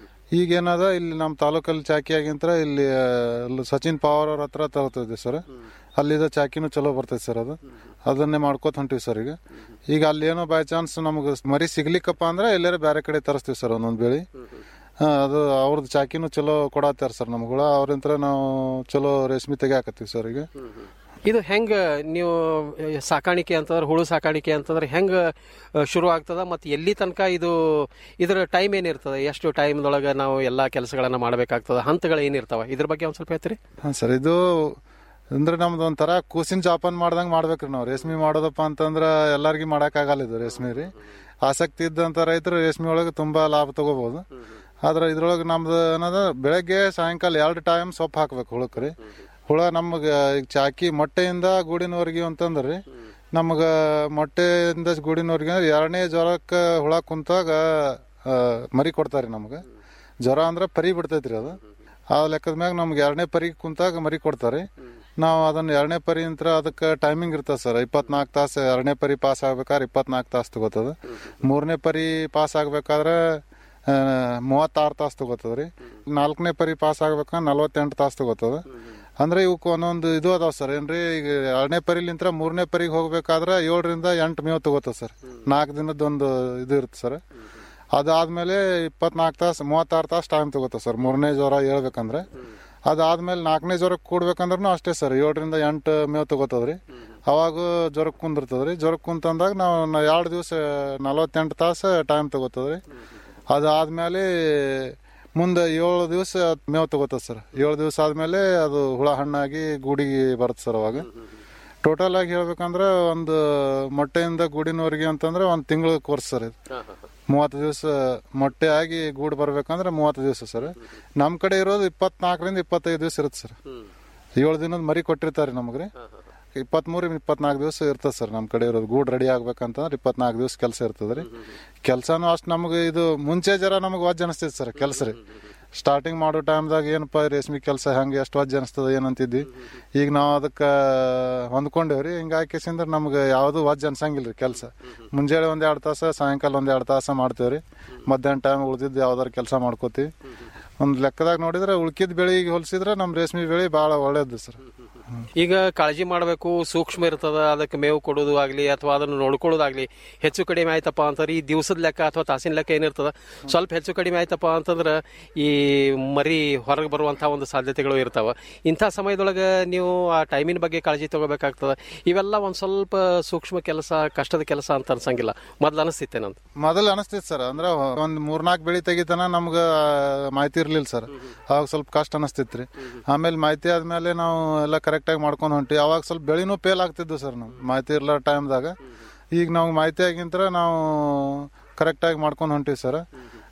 ಈಗೇನದ ಇಲ್ಲಿ ನಮ್ಮ ತಾಲೂಕಲ್ಲಿ ಚಾಕಿ ಆಗಿಂತ್ರ ಇಲ್ಲಿ ಆ, ಅಲ್ಲಿ ಸಚಿನ್ ಪವಾರ್ ಅವ್ರ ಹತ್ರ ತರ್ತಿದ್ವಿ ಸರ್ ಅಲ್ಲಿದ ಚಾಕಿನೂ ಚಲೋ ಬರ್ತೈತೆ ಸರ್ ಅದು ಅದನ್ನೇ ಮಾಡ್ಕೋತ ಹೊಂಟಿವಿ ಸರ್ ಈಗ ಈಗ ಅಲ್ಲಿ ಏನೋ ಬೈ ಚಾನ್ಸ್ ನಮಗೆ ಮರಿ ಸಿಗ್ಲಿಕ್ಕಪ್ಪ ಅಂದ್ರೆ ಎಲ್ಲಾರ ಬೇರೆ ಕಡೆ ತರಿಸ್ತೀವಿ ಸರ್ ಒಂದೊಂದು ಬೆಳಿ ಆ, ಅದು ಅವ್ರದ್ದು ಚಾಕಿನೂ ಚಲೋ ಕೊಡತ್ತಾರ ಸರ್ ನಮ್ಗಳ ಅವ್ರಿಂತ್ರ ನಾವು ಚಲೋ ರೇಷ್ಮೆ ತೆಗಿಯಾಕತ್ತೀವಿ ಸರ್ ಈಗ ಇದು ಹೆಂಗೆ ನೀವು ಸಾಕಾಣಿಕೆ ಅಂತಂದ್ರೆ ಹುಳು ಸಾಕಾಣಿಕೆ ಅಂತಂದ್ರೆ ಹೆಂಗೆ ಶುರು ಆಗ್ತದ ಮತ್ತು ಎಲ್ಲಿ ತನಕ ಇದು ಇದರ ಟೈಮ್ ಏನಿರ್ತದೆ ಎಷ್ಟು ಟೈಮ್ದೊಳಗೆ ನಾವು ಎಲ್ಲ ಕೆಲಸಗಳನ್ನು ಮಾಡಬೇಕಾಗ್ತದೆ ಹಂತಗಳು ಏನಿರ್ತಾವ ಇದ್ರ ಬಗ್ಗೆ ಒಂದು ಸ್ವಲ್ಪ ಹೇಳ್ತೀರಿ ಹಾಂ ಸರ್ ಇದು ಅಂದ್ರೆ ನಮ್ದು ಒಂಥರ ಕೂಸಿನ ಜಾಪನ್ ಮಾಡ್ದಂಗೆ ಮಾಡ್ಬೇಕ್ರಿ ನಾವು ರೇಷ್ಮೆ ಮಾಡೋದಪ್ಪ ಅಂತಂದ್ರೆ ಎಲ್ಲಾರ್ಗಿ ಮಾಡಕ್ಕಾಗಲ್ಲ ಇದು ರೇಷ್ಮೆ ರೀ ಆಸಕ್ತಿ ಇದ್ದಂಥ ರೈತರು ರೇಷ್ಮೆ ಒಳಗೆ ತುಂಬಾ ಲಾಭ ತಗೋಬಹುದು ಆದ್ರೆ ಇದ್ರೊಳಗೆ ನಮ್ದು ಏನದ ಬೆಳಗ್ಗೆ ಸಾಯಂಕಾಲ ಎರಡು ಟೈಮ್ ಸೊಪ್ಪು ಹಾಕ್ಬೇಕು ಹುಳಕ್ಕೆ ರೀ ಹುಳ ನಮಗೆ ಈಗ ಚಾಕಿ ಮೊಟ್ಟೆಯಿಂದ ಗೂಡಿನವರೆಗೆ ಅಂತಂದ್ರೆ ನಮಗೆ ಮೊಟ್ಟೆಯಿಂದ ಗೂಡಿನವರೆಗೆ ಎರಡನೇ ಜ್ವರಕ್ಕೆ ಹುಳ ಕುಂತಾಗ ಆ, ಮರಿ ಕೊಡ್ತಾರೆ ನಮ್ಗೆ ಜ್ವರ ಅಂದ್ರೆ ಪರಿ ಬಿಡ್ತೈತ್ರಿ ಅದು ಆ ಲೆಕ್ಕದ ಮ್ಯಾಗ ನಮ್ಗೆ ಎರಡನೇ ಪರಿ ಕುಂತಾಗ ಮರಿ ಕೊಡ್ತಾರೆ ನಾವು ಅದನ್ನ ಎರಡನೇ ಪರಿ ಅಂತ ಅದಕ್ಕೆ ಟೈಮಿಂಗ್ ಇರ್ತದೆ ಸರ್ ಇಪ್ಪತ್ನಾಲ್ಕು ತಾಸು ಎರಡನೇ ಪರಿ ಪಾಸ್ ಆಗ್ಬೇಕಾದ್ರೆ ಇಪ್ಪತ್ನಾಲ್ಕು ತಾಸು ತಗೋತದ ಮೂರನೇ ಪರಿ ಪಾಸ್ ಆಗ್ಬೇಕಾದ್ರೆ ಮೂವತ್ತಾರು ತಾಸು ತಗೋತದ ರೀ ನಾಲ್ಕನೇ ಪರಿ ಪಾಸ್ ಆಗ್ಬೇಕಂದ್ರೆ ನಲ್ವತ್ತೆಂಟು ತಾಸು ತಗೋತದ ಅಂದ್ರೆ ಇವಕ್ಕೆ ಒಂದೊಂದು ಇದು ಅದಾವ ಸರ್ ಏನ್ರಿ ಈಗ ಎರಡನೇ ಪರಿಲಿಂತ್ರ ಮೂರನೇ ಪರಿಗೆ ಹೋಗ್ಬೇಕಾದ್ರೆ ಏಳರಿಂದ ಎಂಟು ಮೇವು ತಗೋತದ ಸರ್ ನಾಲ್ಕು ದಿನದೊಂದು ಇದು ಇರುತ್ತೆ ಸರ್ ಅದಾದ್ಮೇಲೆ ಇಪ್ಪತ್ನಾಲ್ಕು ತಾಸು ಮೂವತ್ತಾರು ತಾಸು ಟೈಮ್ ತಗೋತದೆ ಸರ್ ಮೂರನೇ ಜ್ವರ ಹೇಳ್ಬೇಕಂದ್ರೆ ಅದಾದ್ಮೇಲೆ ನಾಲ್ಕನೇ ಜ್ವರಕ್ಕೆ ಕೂಡ್ಬೇಕಂದ್ರೂ ಅಷ್ಟೇ ಸರ್ ಏಳರಿಂದ ಎಂಟು ಮೇವು ತಗೋತದ್ರಿ ಅವಾಗ ಜ್ವರಕ್ಕೆ ಕುಂದಿರ್ತದ್ರಿ ಜ್ವರಕ್ಕೆ ಕುಂತಂದಾಗ ನಾವು ನ- ಎರಡು ದಿವಸ ನಲವತ್ತೆಂಟು ತಾಸು ಟೈಮ್ ತಗೋತದ್ರಿ ಅದಾದ್ಮೇಲೆ ಮುಂದೆ ಏಳು ದಿವಸ ಮೇವು ತಗೋತದ ಸರ್ ಏಳು ದಿವಸ ಆದ್ಮೇಲೆ ಅದು ಹುಳ ಹಣ್ಣಾಗಿ ಗೂಡಿಗೆ ಬರುತ್ತೆ ಸರ್ ಅವಾಗ ಟೋಟಲ್ ಆಗಿ ಹೇಳ್ಬೇಕಂದ್ರೆ ಒಂದು ಮೊಟ್ಟೆಯಿಂದ ಗೂಡಿನವರೆಗೆ ಅಂತಂದ್ರೆ ಒಂದು ತಿಂಗಳ ಕೋರ್ಸ್ ಸರ್ ಇದು ಮೂವತ್ತು ದಿವಸ ಮೊಟ್ಟೆ ಆಗಿ ಗೂಡು ಬರ್ಬೇಕಂದ್ರೆ ಮೂವತ್ತು ದಿವಸ ಸರ್ ನಮ್ಮ ಕಡೆ ಇರೋದು ಇಪ್ಪತ್ನಾಲ್ಕರಿಂದ ಇಪ್ಪತ್ತೈದು ದಿವಸ ಇರುತ್ತೆ ಸರ್ ಏಳು ದಿನದ ಮರಿ ಕೊಟ್ಟಿರ್ತಾರೆ ನಮಗ್ರಿ ಇಪ್ಪತ್ಮೂರು ಇಪ್ಪತ್ನಾಲ್ಕು ದಿವಸ ಇರ್ತದೆ ಸರ್ ನಮ್ಮ ಕಡೆ ಇರೋದು ಗೂಡು ರೆಡಿ ಆಗ್ಬೇಕಂತಂದ್ರೆ ಇಪ್ಪತ್ನಾಲ್ಕು ದಿವಸ ಕೆಲಸ ಇರ್ತದೆ ರೀ ಕೆಲಸನೂ ಅಷ್ಟು ನಮಗೆ ಇದು ಮುಂಚೆ ಜರ ನಮಗೆ ವಜ್ಜ ಅನಿಸ್ತೈತೆ ಸರ್ ಕೆಲಸ ರೀ ಸ್ಟಾರ್ಟಿಂಗ್ ಮಾಡೋ ಟೈಮ್ದಾಗ ಏನಪ್ಪ ರೇಷ್ಮೆ ಕೆಲಸ ಹೆಂಗೆ ಎಷ್ಟು ವಜ್ಜ ಅನಿಸ್ತದ ಏನಂತಿದ್ವಿ ಈಗ ನಾವು ಅದಕ್ಕೆ ಹೊಂದ್ಕೊಂಡೇವ್ರಿ ಹಿಂಗಾಗಿ ಕೇಸಿಂದ್ರೆ ನಮ್ಗೆ ಯಾವುದು ವಜ್ಜ ಅನ್ಸಂಗಿಲ್ಲ ರೀ ಕೆಲಸ ಮುಂಜಾನೆ ಒಂದು ಎರಡು ತಾಸು ಸಾಯಂಕಾಲ ಒಂದು ಎರಡು ತಾಸು ಮಾಡ್ತೇವ್ರಿ ಮಧ್ಯಾಹ್ನ ಟೈಮ್ ಉಳ್ದಿದ್ದು ಯಾವ್ದಾರು ಕೆಲಸ ಮಾಡ್ಕೋತೀವಿ ಒಂದು ಲೆಕ್ಕದಾಗ ನೋಡಿದ್ರೆ ಉಳ್ಕಿದ ಬೆಳೆಗೆ ಹೋಲಿಸಿದ್ರೆ ನಮ್ಮ ರೇಷ್ಮೆ ಬೆಳೆ ಭಾಳ ಒಳ್ಳೇದು ಸರ್ ಈಗ ಕಾಳಜಿ ಮಾಡಬೇಕು ಸೂಕ್ಷ್ಮ ಇರ್ತದ ಅದಕ್ಕೆ ಮೇವು ಕೊಡೋದು ಆಗಲಿ ಅಥವಾ ಅದನ್ನು ನೋಡ್ಕೊಳ್ಳೋದಾಗ್ಲಿ ಹೆಚ್ಚು ಕಡಿಮೆ ಆಯ್ತಪ್ಪ ಅಂತಂದ್ರೆ ಈ ದಿವಸದ ಲೆಕ್ಕ ಅಥವಾ ತಾಸಿನ ಲೆಕ್ಕ ಏನಿರ್ತದ ಸ್ವಲ್ಪ ಹೆಚ್ಚು ಕಡಿಮೆ ಆಯ್ತಪ್ಪ ಅಂತಂದ್ರೆ ಈ ಮರಿ ಹೊರಗೆ ಬರುವಂಥ ಒಂದು ಸಾಧ್ಯತೆಗಳು ಇರ್ತಾವ ಇಂಥ ಸಮಯದೊಳಗೆ ನೀವು ಆ ಟೈಮಿನ ಬಗ್ಗೆ ಕಾಳಜಿ ತಗೋಬೇಕಾಗ್ತದ ಇವೆಲ್ಲ ಒಂದು ಸ್ವಲ್ಪ ಸೂಕ್ಷ್ಮ ಕೆಲಸ ಕಷ್ಟದ ಕೆಲಸ ಅಂತ ಅನ್ಸಂಗಿಲ್ಲ ಮೊದ್ಲು ಅನಿಸ್ತಿತ್ತೆ ನಂದು ಮೊದಲು ಅನಿಸ್ತೈತಿ ಸರ್ ಅಂದ್ರೆ ಒಂದ್ ಮೂರ್ನಾಲ್ಕು ಬೆಳಿ ತೆಗಿತನ ನಮ್ಗ ಮಾಹಿತಿ ಇರ್ಲಿಲ್ಲ ಸರ್ ಅವಾಗ ಸ್ವಲ್ಪ ಕಷ್ಟ ಅನಿಸ್ತಿತ್ರಿ ಆಮೇಲೆ ಮಾಹಿತಿ ಆದ್ಮೇಲೆ ನಾವು ಎಲ್ಲ ಕರೆಕ್ಟ್ ಆಗಿ ಮಾಡ್ಕೊಂಡು ಹೊಂಟಿ ಅವಾಗ ಸ್ವಲ್ಪ ಬೆಳಿನೂ ಫೇಲ್ ಆಗ್ತಿದ್ವು ಸರ್ ನಾವು ಮಾಹಿತಿ ಇರ್ಲ ಟೈಮ್ದಾಗ ಈಗ ನಾವು ಮಾಹಿತಿ ಆಗಿಂತ್ರ ನಾವು ಕರೆಕ್ಟ್ ಆಗಿ ಮಾಡ್ಕೊಂಡು ಹೊಂಟಿವಿ ಸರ್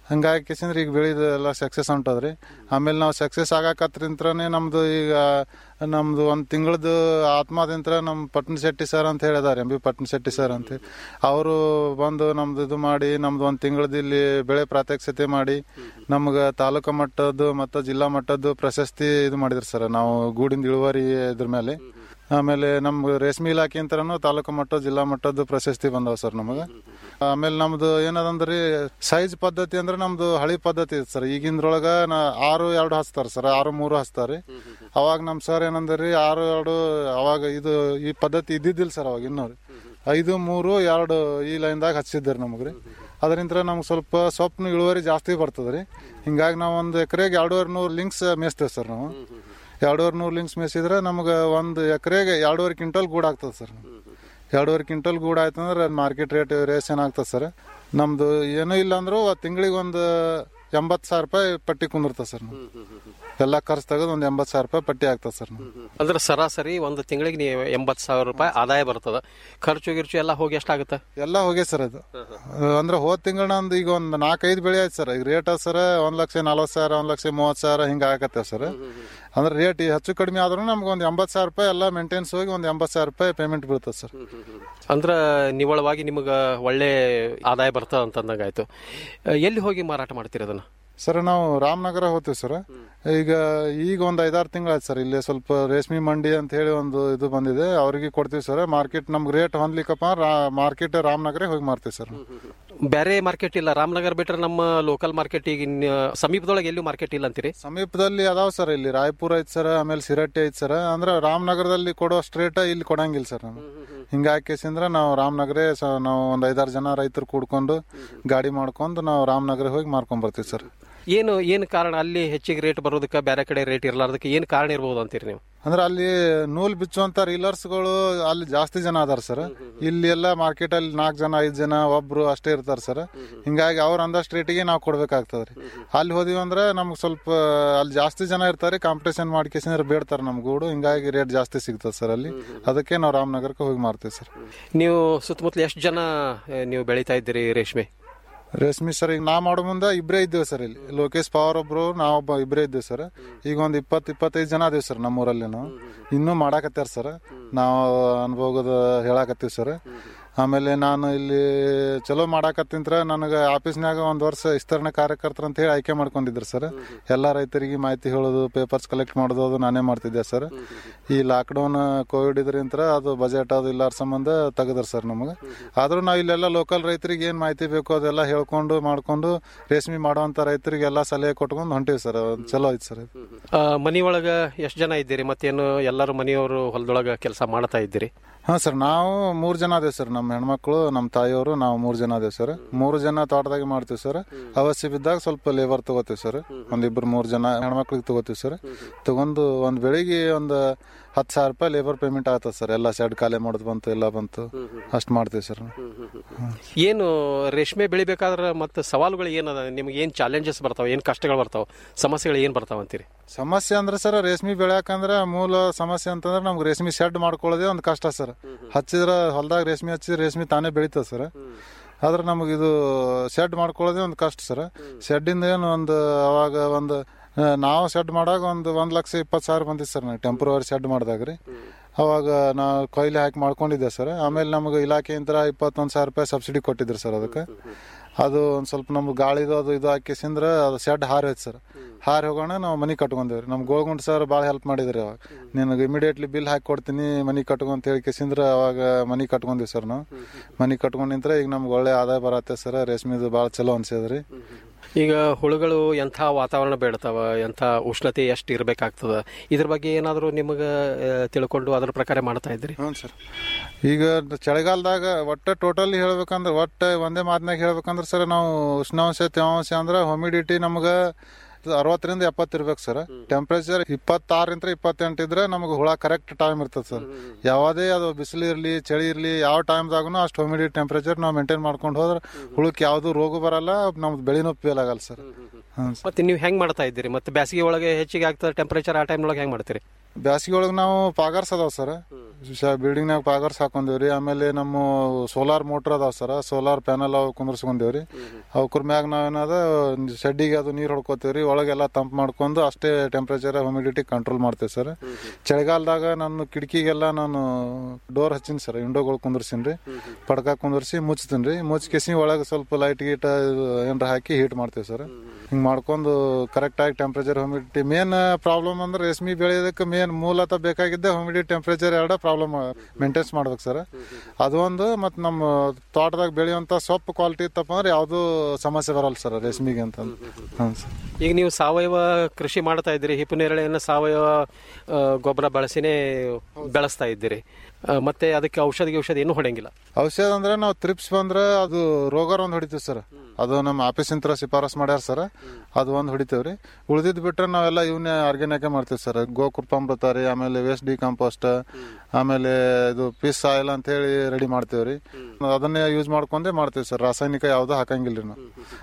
ಹಂಗಾಗಿ ಕಿಸಿಂದ್ರೆ ಈಗ ಬೆಳೆದ ಎಲ್ಲ ಸಕ್ಸಸ್ ಹೊಂಟದ್ರಿ ಆಮೇಲೆ ನಾವು ಸಕ್ಸಸ್ ಆಗಾಕತ್ರಿಂತ್ರನೇ ನಮ್ದು ಈಗ ನಮ್ದು ಒಂದು ತಿಂಗಳದ್ದು ಆತ್ಮದಿಂತ್ರ ನಮ್ಮ ಪಟ್ನ ಶೆಟ್ಟಿ ಸರ್ ಅಂತ ಹೇಳಿದಾರೆ M B Patna Shetty sir ಅಂತ ಅವರು ಬಂದು ನಮ್ದು ಇದು ಮಾಡಿ ನಮ್ದು ಒಂದು ತಿಂಗಳದ್ದು ಇಲ್ಲಿ ಬೆಳೆ ಪ್ರಾತ್ಯಕ್ಷತೆ ಮಾಡಿ ನಮ್ಗೆ ತಾಲೂಕು ಮಟ್ಟದ್ದು ಮತ್ತು ಜಿಲ್ಲಾ ಮಟ್ಟದ್ದು ಪ್ರಶಸ್ತಿ ಇದು ಮಾಡಿದ್ರು ಸರ್ ನಾವು ಗೂಡಿಂದ ಇಳುವರಿ ಇದ್ರ ಮೇಲೆ ಆಮೇಲೆ ನಮ್ಮ ರೇಷ್ಮೆ ಇಲಾಖೆ ಅಂತನೂ ತಾಲೂಕು ಮಟ್ಟ ಜಿಲ್ಲಾ ಮಟ್ಟದ್ದು ಪ್ರಶಸ್ತಿ ಬಂದವ ಸರ್ ನಮಗೆ ಆಮೇಲೆ ನಮ್ದು ಏನದಂದ್ರಿ ಸೈಜ್ ಪದ್ಧತಿ ಅಂದ್ರೆ ನಮ್ದು ಹಳಿ ಪದ್ಧತಿ ಇತ್ತು ಸರ್ ಈಗಿಂದ್ರೊಳಗ ನಾ ಆರು ಎರಡು ಹಚ್ತಾರ ಸರ್ ಆರು ಮೂರು ಹಚ್ತಾರಿ ಅವಾಗ ನಮ್ಮ ಸರ್ ಏನಂದ್ರಿ ಆರು ಎರಡು ಅವಾಗ ಇದು ಈ ಪದ್ಧತಿ ಇದ್ದಿದ್ದಿಲ್ಲ ಸರ್ ಅವಾಗ ಇನ್ನೂ ಐದು ಮೂರು ಎರಡು ಈ ಲೈನ್ದಾಗ ಹಚ್ಚಿದ್ದಾರೆ ನಮಗ್ರಿ ಅದರಿಂದ ನಮ್ಗೆ ಸ್ವಲ್ಪ ಸೊಪ್ಪು ಇಳುವರಿ ಜಾಸ್ತಿ ಬರ್ತದ್ರಿ ಹಿಂಗಾಗಿ ನಾವು ಒಂದು ಎಕರೆಗೆ ಎರಡೂವರೆ ನೂರು ಲಿಂಕ್ಸ್ ಮೇಯ್ಸ್ತೇವೆ ಸರ್ ನಾವು ಎರಡೂವರೆ ನೂರು ಲಿಂಕ್ಸ್ ಮೇಯಿಸಿದ್ರೆ ನಮ್ಗೆ ಒಂದು ಎಕರೆಗೆ ಎರಡೂವರೆ ಕ್ವಿಂಟಲ್ ಗೂಡು ಆಗ್ತದೆ ಸರ್ ಎರಡೂವರೆ ಕ್ವಿಂಟಲ್ ಗೂಡು ಆಯ್ತು ಅಂದ್ರೆ ಮಾರ್ಕೆಟ್ ರೇಟ್ ರೇಷನ್ ಆಗ್ತದೆ ಸರ್ ನಮ್ದು ಏನೂ ಇಲ್ಲ ಅಂದ್ರೂ ತಿಂಗಳಿಗೆ ಒಂದು ಎಂಬತ್ತು ಸಾವಿರ ರೂಪಾಯಿ ಪಟ್ಟಿ ಕುಂದಿರ್ತದೆ ಸರ್ ಎಲ್ಲ ಖರ್ಚು ತೆಗೆದು ಒಂದು ಎಂಬತ್ತು ಸಾವಿರ ರೂಪಾಯಿ ಪಟ್ಟಿ ಆಗ್ತದೆ ಸರ್ ಅಂದ್ರೆ ಸರಾಸರಿ ಒಂದು ತಿಂಗಳಿಗೆ ನೀವು ಎಂಬತ್ತು ಸಾವಿರ ರೂಪಾಯಿ ಆದಾಯ ಬರ್ತದ ಖರ್ಚು ಗಿರ್ಚು ಎಲ್ಲ ಹೋಗಿ ಎಷ್ಟಾಗುತ್ತೆ ಎಲ್ಲ ಹೋಗಿ ಸರ್ ಅದು ಅಂದ್ರೆ ಹೋದ ತಿಂಗಳ ನಂದು ಈಗ ಒಂದು ನಾಲ್ಕೈದು ಬೆಳೆ ಆಯ್ತು ಸರ್ ಈಗ ರೇಟ್ ಸರ್ ಒಂದ್ ಲಕ್ಷ ನಲ್ವತ್ತು ಸಾವಿರ ಒಂದ್ ಲಕ್ಷ ಮೂವತ್ತು ಸಾವಿರ ಹಿಂಗೆ ಆಗತ್ತೆ ಸರ್ ಅಂದ್ರೆ ರೇಟ್ ಹೆಚ್ಚು ಕಡಿಮೆ ಆದ್ರೂ ನಮ್ಗೆ ಒಂದು ಎಂಬತ್ತು ಸಾವಿರ ರೂಪಾಯಿ ಎಲ್ಲ ಮೇಂಟೆನ್ಸ್ ಹೋಗಿ ಒಂದು ಎಂಬತ್ತು ಸಾವಿರ ರೂಪಾಯಿ ಪೇಮೆಂಟ್ ಬೀಳ್ತದೆ ಸರ್ ಅಂದ್ರ ನಿವ್ವಳವಾಗಿ ನಿಮಗೆ ಒಳ್ಳೆ ಆದಾಯ ಬರ್ತದ ಅಂತಂದಂಗಾಯ್ತು ಎಲ್ಲಿ ಹೋಗಿ ಮಾರಾಟ ಮಾಡ್ತೀರಿ ಅದನ್ನ ಸರ್ ನಾವು ರಾಮನಗರ ಹೋಗ್ತೀವಿ ಸರ್ ಈಗ ಈಗ ಒಂದು ಐದಾರು ತಿಂಗಳಾಯ್ತು ಸರ್ ಇಲ್ಲಿ ಸ್ವಲ್ಪ ರೇಷ್ಮೆ ಮಂಡಿ ಅಂತ ಹೇಳಿ ಒಂದು ಇದು ಬಂದಿದೆ ಅವ್ರಿಗೆ ಕೊಡ್ತೀವಿ ಸರ್ ಮಾರ್ಕೆಟ್ ನಮ್ಗೆ ರೇಟ್ ಹೊಂದ್ಲಿಕ್ಕಪ್ಪ ಮಾರ್ಕೆಟ್ ರಾಮನಗರ ಹೋಗಿ ಮಾರ್ತೀವಿ ಸರ್ ಬೇರೆ ಮಾರ್ಕೆಟ್ ಇಲ್ಲ ರಾಮನಗರ ಬಿಟ್ರೆ ನಮ್ಮ ಲೋಕಲ್ ಮಾರ್ಕೆಟ್ ಈಗ ಇನ್ನ ಸಮೀಪದೊಳಗೆ ಎಲ್ಲೂ ಮಾರ್ಕೆಟ್ ಇಲ್ಲ ಅಂತೀರಿ ಸಮೀಪದಲ್ಲಿ ಅದಾವ ಸರ್ ಇಲ್ಲಿ ರಾಯಪುರ ಐತ್ ಸರ್ ಆಮೇಲೆ ಸಿರಟ್ಟಿ ಐತ್ ಸರ್ ಅಂದ್ರೆ ರಾಮನಗರದಲ್ಲಿ ಕೊಡೋ ಸ್ಟ್ರೇಟ್ ಇಲ್ಲಿ ಕೊಡಂಗಿಲ್ಲ ಸರ್ ನಾವು ಹಿಂಗಾಗಿ ಕೇಸಿಂದ್ರ ನಾವು ರಾಮನಗರೇ ಸ- ನಾವು ಒಂದು ಐದಾರು ಜನ ರೈತರು ಕೂಡ್ಕೊಂಡು ಗಾಡಿ ಮಾಡ್ಕೊಂಡು ನಾವು ರಾಮನಗರ ಹೋಗಿ ಮಾರ್ಕೊಂಡ್ ಬರ್ತೀವಿ ಸರ್ ಏನು ಏನು ಕಾರಣ ಅಲ್ಲಿ ಹೆಚ್ಚಿಗೆ ರೇಟ್ ಬರೋದಕ್ಕೆ ಬೇರೆ ಕಡೆ ರೇಟ್ ಇರಲಾರ್ದಕ್ಕೆ ಏನು ಕಾರಣ ಇರ್ಬೋದು ಅಂತೀರಿ ನೀವು ಅಂದ್ರೆ ಅಲ್ಲಿ ನೂಲ್ ಬಿಚ್ಚುವಂತ ರೀಲರ್ಸ್ಗಳು ಅಲ್ಲಿ ಜಾಸ್ತಿ ಜನ ಅದಾರ ಸರ್ ಇಲ್ಲಿ ಎಲ್ಲ ಮಾರ್ಕೆಟ್ ಅಲ್ಲಿ ನಾಲ್ಕು ಜನ ಐದು ಜನ ಒಬ್ರು ಅಷ್ಟೇ ಇರ್ತಾರ ಸರ್ ಹಿಂಗಾಗಿ ಅವ್ರ ಅಂದಷ್ಟು ರೇಟಿಗೆ ನಾವು ಕೊಡ್ಬೇಕಾಗ್ತದ್ರಿ ಅಲ್ಲಿ ಹೋದಿವಿ ಅಂದ್ರೆ ನಮ್ಗೆ ಸ್ವಲ್ಪ ಅಲ್ಲಿ ಜಾಸ್ತಿ ಜನ ಇರ್ತಾರೆ ಕಾಂಪಿಟೇಷನ್ ಮಾಡ್ಕೇಸಿದ್ರೆ ಬೇಡ್ತಾರೆ ನಮ್ ಗೂಡು ಹಿಂಗಾಗಿ ರೇಟ್ ಜಾಸ್ತಿ ಸಿಗ್ತದೆ ಸರ್ ಅಲ್ಲಿ ಅದಕ್ಕೆ ನಾವು ರಾಮನಗರಕ್ಕೆ ಹೋಗಿ ಮಾರ್ತೀವಿ ಸರ್ ನೀವು ಸುತ್ತಮುತ್ತಲು ಎಷ್ಟು ಜನ ಆ, ನೀವು ಬೆಳೀತಾ ಇದ್ದೀರಿ ರೇಷ್ಮೆ ರೇಷ್ಮೆ ಸರ್ ಈಗ ನಾ ಮಾಡೋ ಮುಂದೆ ಇಬ್ಬರೇ ಇದ್ದೇವೆ ಸರ್ ಇಲ್ಲಿ ಲೋಕೇಶ್ ಪವಾರ್ ಒಬ್ರು ನಾವೊಬ್ಬ ಇಬ್ಬರೇ ಇದ್ದೇವೆ ಸರ್ ಈಗ ಒಂದು ಇಪ್ಪತ್ತು ಇಪ್ಪತ್ತೈದು ಜನ ಅದೇವಿ ಸರ್ ನಮ್ಮೂರಲ್ಲಿ ನಾವು ಇನ್ನೂ ಮಾಡಾಕತ್ಯಾರ ಸರ್ ನಾವು ಅನುಭವದ ಹೇಳಾಕತ್ತೀವಿ ಸರ್ ಆಮೇಲೆ ನಾನು ಇಲ್ಲಿ ಚಲೋ ಮಾಡಾಕತ್ತಿಂತ್ರ ನನಗೆ ಆಫೀಸ್ನಾಗ ಒಂದು ವರ್ಷ ವಿಸ್ತರಣೆ ಕಾರ್ಯಕರ್ತರ ಅಂತ ಹೇಳಿ ಆಯ್ಕೆ ಮಾಡ್ಕೊಂಡಿದ್ರು ಸರ್ ಎಲ್ಲ ರೈತರಿಗೆ ಮಾಹಿತಿ ಹೇಳೋದು ಪೇಪರ್ಸ್ ಕಲೆಕ್ಟ್ ಮಾಡೋದು ಅದು ನಾನೇ ಮಾಡ್ತಿದ್ದೆ ಸರ್ ಈ ಲಾಕ್ಡೌನ್ ಕೋವಿಡ್ ಇದ್ರಿಂತ ಅದು ಬಜೆಟ್ ಅದು ಇಲ್ಲಾರ ಸಂಬಂಧ ತೆಗದ್ರ ಸರ್ ನಮಗೆ ಆದ್ರೂ ನಾವು ಇಲ್ಲೆಲ್ಲ ಲೋಕಲ್ ರೈತರಿಗೆ ಏನು ಮಾಹಿತಿ ಬೇಕು ಅದೆಲ್ಲ ಹೇಳ್ಕೊಂಡು ಮಾಡ್ಕೊಂಡು ರೇಷ್ಮೆ ಮಾಡುವಂತ ರೈತರಿಗೆಲ್ಲ ಸಲಹೆ ಕೊಟ್ಕೊಂಡು ಹೊಂಟಿವಿ ಸರ್ ಅದು ಚಲೋ ಐತೆ ಸರ್ ಇದು. ಆ, ಮನೆಯೊಳಗ ಎಷ್ಟು ಜನ ಇದ್ದೀರಿ ಮತ್ತೇನು ಎಲ್ಲರೂ ಮನೆಯವರು ಹೊಲದೊಳಗ ಕೆಲಸ ಮಾಡ್ತಾ ಇದ್ದೀರಿ ಹಾ ಸರ್ ನಾವು ಮೂರ್ ಜನ ಅದೇವ್ ಸರ್ ನಮ್ಮ ಹೆಣ್ಮಕ್ಳು ನಮ್ಮ ತಾಯಿಯವರು ನಾವು ಮೂರ್ ಜನ ಅದೇವ್ ಸರ್ ಮೂರು ಜನ ತೋಟದಾಗೆ ಮಾಡ್ತೀವಿ ಸರ್ ಅವಶ್ಯ ಬಿದ್ದಾಗ ಸ್ವಲ್ಪ ಲೇಬರ್ ತಗೋತೀವಿ ಸರ್ ಒಂದಿಬ್ರು ಮೂರ್ ಜನ ಹೆಣ್ಮಕ್ಳಿಗೆ ತಗೋತೀವಿ ಸರ್ ತಗೊಂಡು ಒಂದ್ ಬೆಳಿಗ್ಗೆ ಒಂದು ಹತ್ತು ಸಾವಿರ ರೂಪಾಯಿ ಲೇಬರ್ ಪೇಮೆಂಟ್ ಆಗ್ತದೆ ಸರ್ ಎಲ್ಲ ಶೆಡ್ ಖಾಲಿ ಮಾಡೋದು ಬಂತು ಎಲ್ಲ ಬಂತು ಅಷ್ಟು ಮಾಡ್ತೀವಿ ಸರ್ ಏನು ರೇಷ್ಮೆ ಬೆಳಿಬೇಕಾದ್ರೆ ಮತ್ತೆ ಸವಾಲುಗಳು ಏನದ ನಿಮ್ಗೆ ಏನು ಚಾಲೆಂಜಸ್ ಬರ್ತಾವ ಏನು ಕಷ್ಟಗಳು ಬರ್ತಾವ ಸಮಸ್ಯೆಗಳು ಏನು ಬರ್ತಾವ ಅಂತೀರಿ ಸಮಸ್ಯೆ ಅಂದ್ರೆ ಸರ್ ರೇಷ್ಮೆ ಬೆಳ್ಯಾಕಂದ್ರೆ ಮೂಲ ಸಮಸ್ಯೆ ಅಂತಂದ್ರೆ ನಮ್ಗೆ ರೇಷ್ಮೆ ಶೆಡ್ ಮಾಡ್ಕೊಳ್ಳೋದೇ ಒಂದು ಕಷ್ಟ ಸರ್ ಹಚ್ಚಿದ್ರ ಹೊಲದಾಗ ರೇಷ್ಮೆ ಹಚ್ಚಿದ್ರೆ ರೇಷ್ಮೆ ತಾನೇ ಬೆಳೀತದೆ ಸರ್ ಆದ್ರೆ ನಮಗೆ ಇದು ಶೆಡ್ ಮಾಡ್ಕೊಳ್ಳೋದೇ ಒಂದು ಕಷ್ಟ ಸರ್ ಶೆಡ್ಡಿಂದ ಏನು ಒಂದು ಅವಾಗ ಒಂದು ಆ, ನಾವು ಶೆಡ್ ಮಾಡಾಗ ಒಂದು ಒಂದು ಲಕ್ಷ ಇಪ್ಪತ್ತು ಸಾವಿರ ಬಂದಿತ್ತು ಸರ್ ನಾವು ಟೆಂಪ್ರವರಿ ಶೆಡ್ ಮಾಡಿದಾಗ ರೀ ಅವಾಗ ನಾವು ಕೊಯ್ಲಿ ಹಾಕಿ ಮಾಡ್ಕೊಂಡಿದ್ದೆ ಸರ್ ಆಮೇಲೆ ನಮಗೆ ಇಲಾಖೆಯಿಂದ ಇಪ್ಪತ್ತೊಂದು ಸಾವಿರ ರೂಪಾಯಿ ಸಬ್ಸಿಡಿ ಕೊಟ್ಟಿದ್ರು ಸರ್ ಅದಕ್ಕೆ ಅದು ಒಂದು ಸ್ವಲ್ಪ ನಮ್ಗೆ ಗಾಳಿದು ಅದು ಇದು ಹಾಕಿಸಿಂದ್ರೆ ಅದು ಶೆಡ್ ಹಾರಿ ಹೋಯ್ತು ಸರ್ ಹಾರಿ ಹೋಗೋಣ ನಾವು ಮನೆ ಕಟ್ಕೊಂಡೇವ್ರಿ ನಮ್ಮ ಗೋಳ್ಗುಂಡ್ ಸರ್ ಭಾಳ ಹೆಲ್ಪ್ ಮಾಡಿದ್ರಿ ಅವಾಗ ನಿನಗೆ ಇಮಿಡಿಯೇಟ್ಲಿ ಬಿಲ್ ಹಾಕಿ ಕೊಡ್ತೀನಿ ಮನೆ ಕಟ್ಕೊಂತ ಹೇಳಿ ಕೇಸಿಂದ್ರೆ ಅವಾಗ ಮನೆ ಕಟ್ಕೊಂಡ್ವಿ ಸರ್ ನಾವು ಮನೆ ಕಟ್ಕೊಂಡ್ ನಿಂತ್ರೆ ಈಗ ನಮ್ಗೆ ಒಳ್ಳೆ ಆದಾಯ ಬರತ್ತೆ ಸರ್ ರೇಷ್ಮೆದು ಭಾಳ ಚಲೋ ಅನ್ಸಿದ್ರಿ ಈಗ ಹುಳುಗಳು ಎಂಥ ವಾತಾವರಣ ಬೇಡ್ತಾವ ಎಂಥ ಉಷ್ಣತೆ ಎಷ್ಟು ಇರಬೇಕಾಗ್ತದ ಇದ್ರ ಬಗ್ಗೆ ಏನಾದರೂ ನಿಮಗೆ ತಿಳ್ಕೊಂಡು ಅದ್ರ ಪ್ರಕಾರ ಮಾಡ್ತಾ ಇದ್ರಿ ಹ್ಞೂ ಸರ್ ಈಗ ಚಳಿಗಾಲದಾಗ ಒಟ್ಟು ಟೋಟಲಿ ಹೇಳ್ಬೇಕಂದ್ರೆ ಒಟ್ಟು ಒಂದೇ ಮಾತಿನಾಗ ಹೇಳ್ಬೇಕಂದ್ರೆ ಸರ್ ನಾವು ಉಷ್ಣಾಂಶ ತೇವಾಂಶ ಅಂದ್ರೆ ಹ್ಯೂಮಿಡಿಟಿ ನಮ್ಗೆ ಅರವತ್ತರಿಂದ ಎಪ್ಪತ್ತು ಇರ್ಬೇಕು ಸರ್ ಟೆಂಪ್ರೇಚರ್ ಇಪ್ಪತ್ತಾರರಿಂದ ಇಪ್ಪತ್ತೆಂಟು ಇದ್ರೆ ನಮಗೆ ಹುಳ ಕರೆಕ್ಟ್ ಟೈಮ್ ಇರ್ತದೆ ಸರ್ ಯಾವುದೇ ಅದು ಬಿಸಿಲು ಇರಲಿ ಚಳಿ ಇರಲಿ ಯಾವ ಟೈಮ್ದಾಗೂ ಅಷ್ಟು ಹ್ಯೂಮಿಡಿಟಿ ಟೆಂಪ್ರೇಚರ್ ನಾವು ಮೇಂಟೈನ್ ಮಾಡ್ಕೊಂಡು ಹೋದ್ರೆ ಹುಳಕ್ಕೆ ಯಾವುದು ರೋಗ ಬರಲ್ಲ ನಮ್ದು ಬೆಳೆನೂ ಫೇಲ್ ಆಗಲ್ಲ ಸರ್ ಮತ್ತೆ ನೀವು ಹೆಂಗ್ ಮಾಡ್ತಾ ಇದ್ದೀರಿ ಮತ್ತೆ ಬೇಸಿಗೆ ಒಳಗೆ ಹೆಚ್ಚಿಗೆ ಆಗ್ತದೆ ಟೆಂಪರೇಚರ್ ಆ ಟೈಮ್ನೊಳಗೆ ಹೆಂಗ್ ಮಾಡ್ತೀರಿ ಬ್ಯಾಸಿಗೆ ಒಳಗೆ ನಾವು ಪಾಗಾರ್ಸ್ ಅದಾವ ಸರ್ ಬಿಲ್ಡಿಂಗ್ನಾಗ ಪಾಗಾರ್ಸ್ ಹಾಕೊಂಡೇವ್ರಿ ಆಮೇಲೆ ನಮ್ಮ ಸೋಲಾರ್ ಮೋಟರ್ ಅದಾವ ಸರ್ ಸೋಲಾರ್ ಪ್ಯಾನಲ್ ಅವು ಕುಂದರ್ಸ್ಕೊಂಡೇವ್ರಿ ಅವ್ರ ಮ್ಯಾಗ ನಾವೇನದ ಶೆಡ್ಡಿಗೆ ಅದು ನೀರು ಹೊಡ್ಕೋತೀವ್ರಿ ಒಳಗೆಲ್ಲ ತಂಪ್ ಮಾಡ್ಕೊಂಡು ಅಷ್ಟೇ ಟೆಂಪ್ರೇಚರ್ ಹ್ಯೂಮಿಡಿಟಿ ಕಂಟ್ರೋಲ್ ಮಾಡ್ತೇವೆ ಸರ್ ಚಳಿಗಾಲದಾಗ ನಾನು ಕಿಟಕಿಗೆಲ್ಲ ನಾನು ಡೋರ್ ಹಚ್ಚಿನಿ ಸರ್ ವಿಂಡೋಗಳು ಕುಂದರ್ಸಿನಿ ರೀ ಪಡ್ಕ ಕುಂದರ್ಸಿ ಮುಚ್ತೀನಿ ರೀ ಮುಚ್ಕೇಸಿ ಒಳಗೆ ಸ್ವಲ್ಪ ಲೈಟ್ ಗೀಟ ಏನಾರ ಹಾಕಿ ಹೀಟ್ ಮಾಡ್ತೇವೆ ಸರ್ ಹಿಂಗೆ ಮಾಡ್ಕೊಂಡು ಕರೆಕ್ಟಾಗಿ ಟೆಂಪ್ರೇಚರ್ ಹ್ಯೂಮಿಡಿಟಿ ಮೇನ್ ಪ್ರಾಬ್ಲಮ್ ಅಂದ್ರೆ ರೇಷ್ಮೆ ಬೆಳೆಯೋದಕ್ಕೆ ಮೇನ್ ಮೂಲತಃ ಬೇಕಾಗಿದ್ದೆ ಹ್ಯೂಮಿಡಿಟಿ ಟೆಂಪ್ರೇಚರ್ ಎರಡ ಪ್ರಾಬ್ಲಮ್ ಮೇಂಟೈನ್ಸ್ ಮಾಡ್ಬೇಕು ಸರ್ ಅದು ಒಂದು ಮತ್ತು ನಮ್ಮ ತೋಟದಾಗ ಬೆಳೆಯುವಂಥ ಸೊಪ್ಪು ಕ್ವಾಲಿಟಿ ಇತ್ತಪ್ಪ ಅಂದ್ರೆ ಯಾವುದೂ ಸಮಸ್ಯೆ ಬರಲ್ಲ ಸರ್ ರೇಷ್ಮೆಗೆ ಅಂತ ಹಾಂ ಸರ್ ಈಗ ನೀವು ಸಾವಯವ ಕೃಷಿ ಮಾಡ್ತಾ ಇದ್ದೀರಿ ಹಿಪ್ಪು ನೇರಳೆಯನ್ನು ಸಾವಯವ ಆ, ಗೊಬ್ಬರ ಬಳಸಿನೇ ಬೆಳೆಸ್ತಾ ಇದ್ದೀರಿ ಆ, ಮತ್ತೆ ಅದಕ್ಕೆ ಔಷಧಿ ಔಷಧಿ ಏನೂ ಹೊಡೆಯಂಗಿಲ್ಲ ಔಷಧ ಅಂದ್ರೆ ನಾವು ತ್ರಿಪ್ಸ್ ಬಂದ್ರೆ ಅದು ರೋಗರ್ ಒಂದು ಹೊಡಿತೀವಿ ಸರ್ ಅದು ನಮ್ಮ ಆಫೀಸಿಂತ್ರ ಶಿಫಾರಸ್ ಮಾಡ್ಯಾರ ಸರ್ ಅದು ಒಂದು ಹೊಡಿತೇವ್ರಿ ಉಳಿದಿದ್ ಬಿಟ್ರೆ ನಾವೆಲ್ಲ ಇವನ್ನೇ ಆರ್ಗ್ಯಾನಿಕ್ ಮಾಡ್ತೀವಿ ಸರ್ ಗೋಕೃಪಾಮೃತ ರೀ ಆಮೇಲೆ ವೇಸ್ಟ್ ಡಿಕಂಪೋಸ್ಟ್ ಆಮೇಲೆ ಇದು ಪೀಸ್ ಆಯಿಲ್ ಅಂತ ಹೇಳಿ ರೆಡಿ ಮಾಡ್ತೇವ್ರಿ ಅದನ್ನೇ ಯೂಸ್ ಮಾಡ್ಕೊಂಡೇ ಮಾಡ್ತೀವಿ ಸರ್ ರಾಸಾಯನಿಕ ಯಾವ್ದು ಹಾಕಂಗಿಲ್ರಿ ನಾವು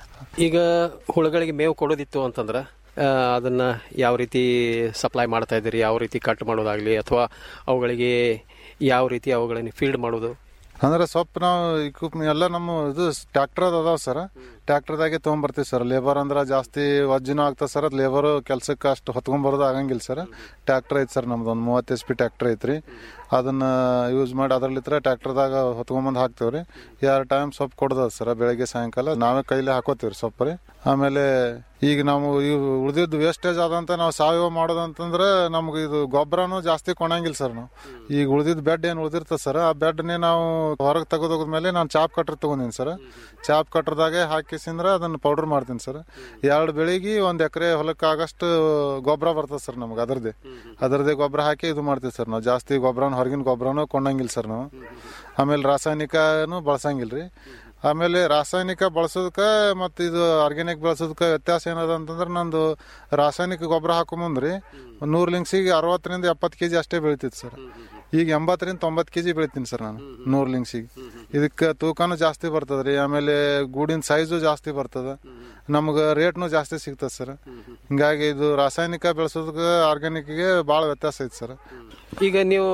ಈಗ ಹುಳುಗಳಿಗೆ ಮೇವು ಕೊಡೋದಿತ್ತು ಅಂತಂದ್ರೆ ಆ, ಅದನ್ನ ಯಾವ ರೀತಿ ಸಪ್ಲೈ ಮಾಡ್ತಾ ಇದ್ದೀರಿ ಯಾವ ರೀತಿ ಕಟ್ ಮಾಡೋದಾಗ್ಲಿ ಅಥವಾ ಅವುಗಳಿಗೆ ಯಾವ ರೀತಿ ಅವುಗಳನ್ನು ಫೀಡ್ ಮಾಡೋದು ಅಂದ್ರೆ ಸೊಪ್ಪು ನಾವು ಇಕ್ವಿಪ್ ಎಲ್ಲ ನಮ್ಮ ಇದು ಟ್ರ್ಯಾಕ್ಟರ್ ಅದಾವ ಸರ್ ಟ್ರ್ಯಾಕ್ಟರ್ದಾಗೆ ತೊಗೊಂಬರ್ತೀವಿ ಸರ್ ಲೇಬರ್ ಅಂದ್ರೆ ಜಾಸ್ತಿ ವಜ್ಜಿನೂ ಆಗ್ತದೆ ಸರ್ ಅದು ಲೇಬರ್ ಕೆಲ್ಸಕ್ಕೆ ಅಷ್ಟು ಹೊತ್ಕೊಂಬರೋದು ಆಗಂಗಿಲ್ಲ ಸರ್ ಟ್ರ್ಯಾಕ್ಟರ್ ಐತೆ ಸರ್ ನಮ್ದು ಒಂದು ಮೂವತ್ತು ಎಚ್ ಪಿ ಟ್ರ್ಯಾಕ್ಟರ್ ಐತ್ರಿ ಅದನ್ನ ಯೂಸ್ ಮಾಡಿ ಅದ್ರಲ್ಲಿತ್ರ ಟ್ರ್ಯಾಕ್ಟರ್ದಾಗ ಹೊತ್ಕೊಂಬಂದು ಹಾಕ್ತೇವೆ ರೀ ಎರಡು ಟೈಮ್ ಸೊಪ್ಪು ಕೊಡ್ದ ಸರ್ ಬೆಳಗ್ಗೆ ಸಾಯಂಕಾಲ ನಾವೇ ಕೈಲಿ ಹಾಕೋತೀವಿ ರೀ ಸೊಪ್ಪು ರೀ ಆಮೇಲೆ ಈಗ ನಾವು ಇವು ಉಳಿದಿದ್ದು ವೇಸ್ಟೇಜ್ ಆದಂತ ನಾವು ಸಾವಯವ ಮಾಡೋದಂತಂದ್ರೆ ನಮ್ಗೆ ಇದು ಗೊಬ್ಬರನೂ ಜಾಸ್ತಿ ಕೊಣಂಗಿಲ್ಲ ಸರ್ ನಾವು ಈಗ ಉಳಿದಿದ್ದು ಬೆಡ್ ಏನು ಉಳಿದಿರ್ತದೆ ಸರ್ ಆ ಬೆಡ್ನೇ ನಾವು ಹೊರಗೆ ತೆಗೆದೋದ್ಮೇಲೆ ನಾನು ಚಾಪ್ ಕಟ್ರ್ ತಗೊಂಡಿನಿ ಸರ್ ಚಾಪ್ ಕಟ್ರದಾಗೆ ಹಾಕಿಸಿಂದ್ರೆ ಅದನ್ನ ಪೌಡರ್ ಮಾಡ್ತೀನಿ ಸರ್ ಎರಡು ಬೆಳಿಗ್ಗೆ ಒಂದು ಎಕರೆ ಹೊಲಕ್ಕೆ ಆಗಷ್ಟು ಗೊಬ್ಬರ ಬರ್ತದೆ ಸರ್ ನಮ್ಗೆ ಅದರದೇ ಅದರದೇ ಗೊಬ್ಬರ ಹಾಕಿ ಇದು ಮಾಡ್ತೀವಿ ಸರ್ ನಾವು ಜಾಸ್ತಿ ಗೊಬ್ಬರನ ಹೊರಗಿನ ಗೊಬ್ಬರನೂ ಕೊಂಡಂಗಿಲ್ಲ ಸರ್ ನಾವು ಆಮೇಲೆ ರಾಸಾಯನಿಕನೂ ಬಳಸಂಗಿಲ್ಲ ರೀ ಆಮೇಲೆ ರಾಸಾಯನಿಕ ಬಳಸೋದಕ್ಕೆ ಮತ್ತು ಇದು ಆರ್ಗ್ಯಾನಿಕ್ ಬಳಸೋದಕ್ಕೆ ವ್ಯತ್ಯಾಸ ಏನದ ಅಂತಂದ್ರೆ ನಂದು ರಾಸಾಯನಿಕ ಗೊಬ್ಬರ ಹಾಕೋ ಮುಂದ್ರಿ ನೂರು ಲಿಂಗ್ಸಿಗೆ ಅರವತ್ತರಿಂದ ಎಪ್ಪತ್ತು ಕೆಜಿ ಅಷ್ಟೇ ಬೆಳಿತಿತ್ತು ಸರ್ ಈಗ ಎಂಬತ್ತರಿಂದ ತೊಂಬತ್ತು ಕೆಜಿ ಬೆಳಿತೀನಿ ಸರ್ ನಾನು ನೂರು ಲಿಂಗ್ಸಿಗೆ ಇದಕ್ಕೆ ತೂಕನೂ ಜಾಸ್ತಿ ಬರ್ತದೆ ರೀ ಆಮೇಲೆ ಗೂಡಿನ ಸೈಜು ಜಾಸ್ತಿ ಬರ್ತದೆ ನಮ್ಗೆ ರೇಟ್ನು ಜಾಸ್ತಿ ಸಿಗ್ತದೆ ಸರ್ ಹಿಂಗಾಗಿ ಇದು ರಾಸಾಯನಿಕ ಬೆಳೆಸೋದಕ್ಕೆ ಆರ್ಗ್ಯಾನಿಕ್ಗೆ ಭಾಳ ವ್ಯತ್ಯಾಸ ಐತೆ ಸರ್ ಈಗ ನೀವು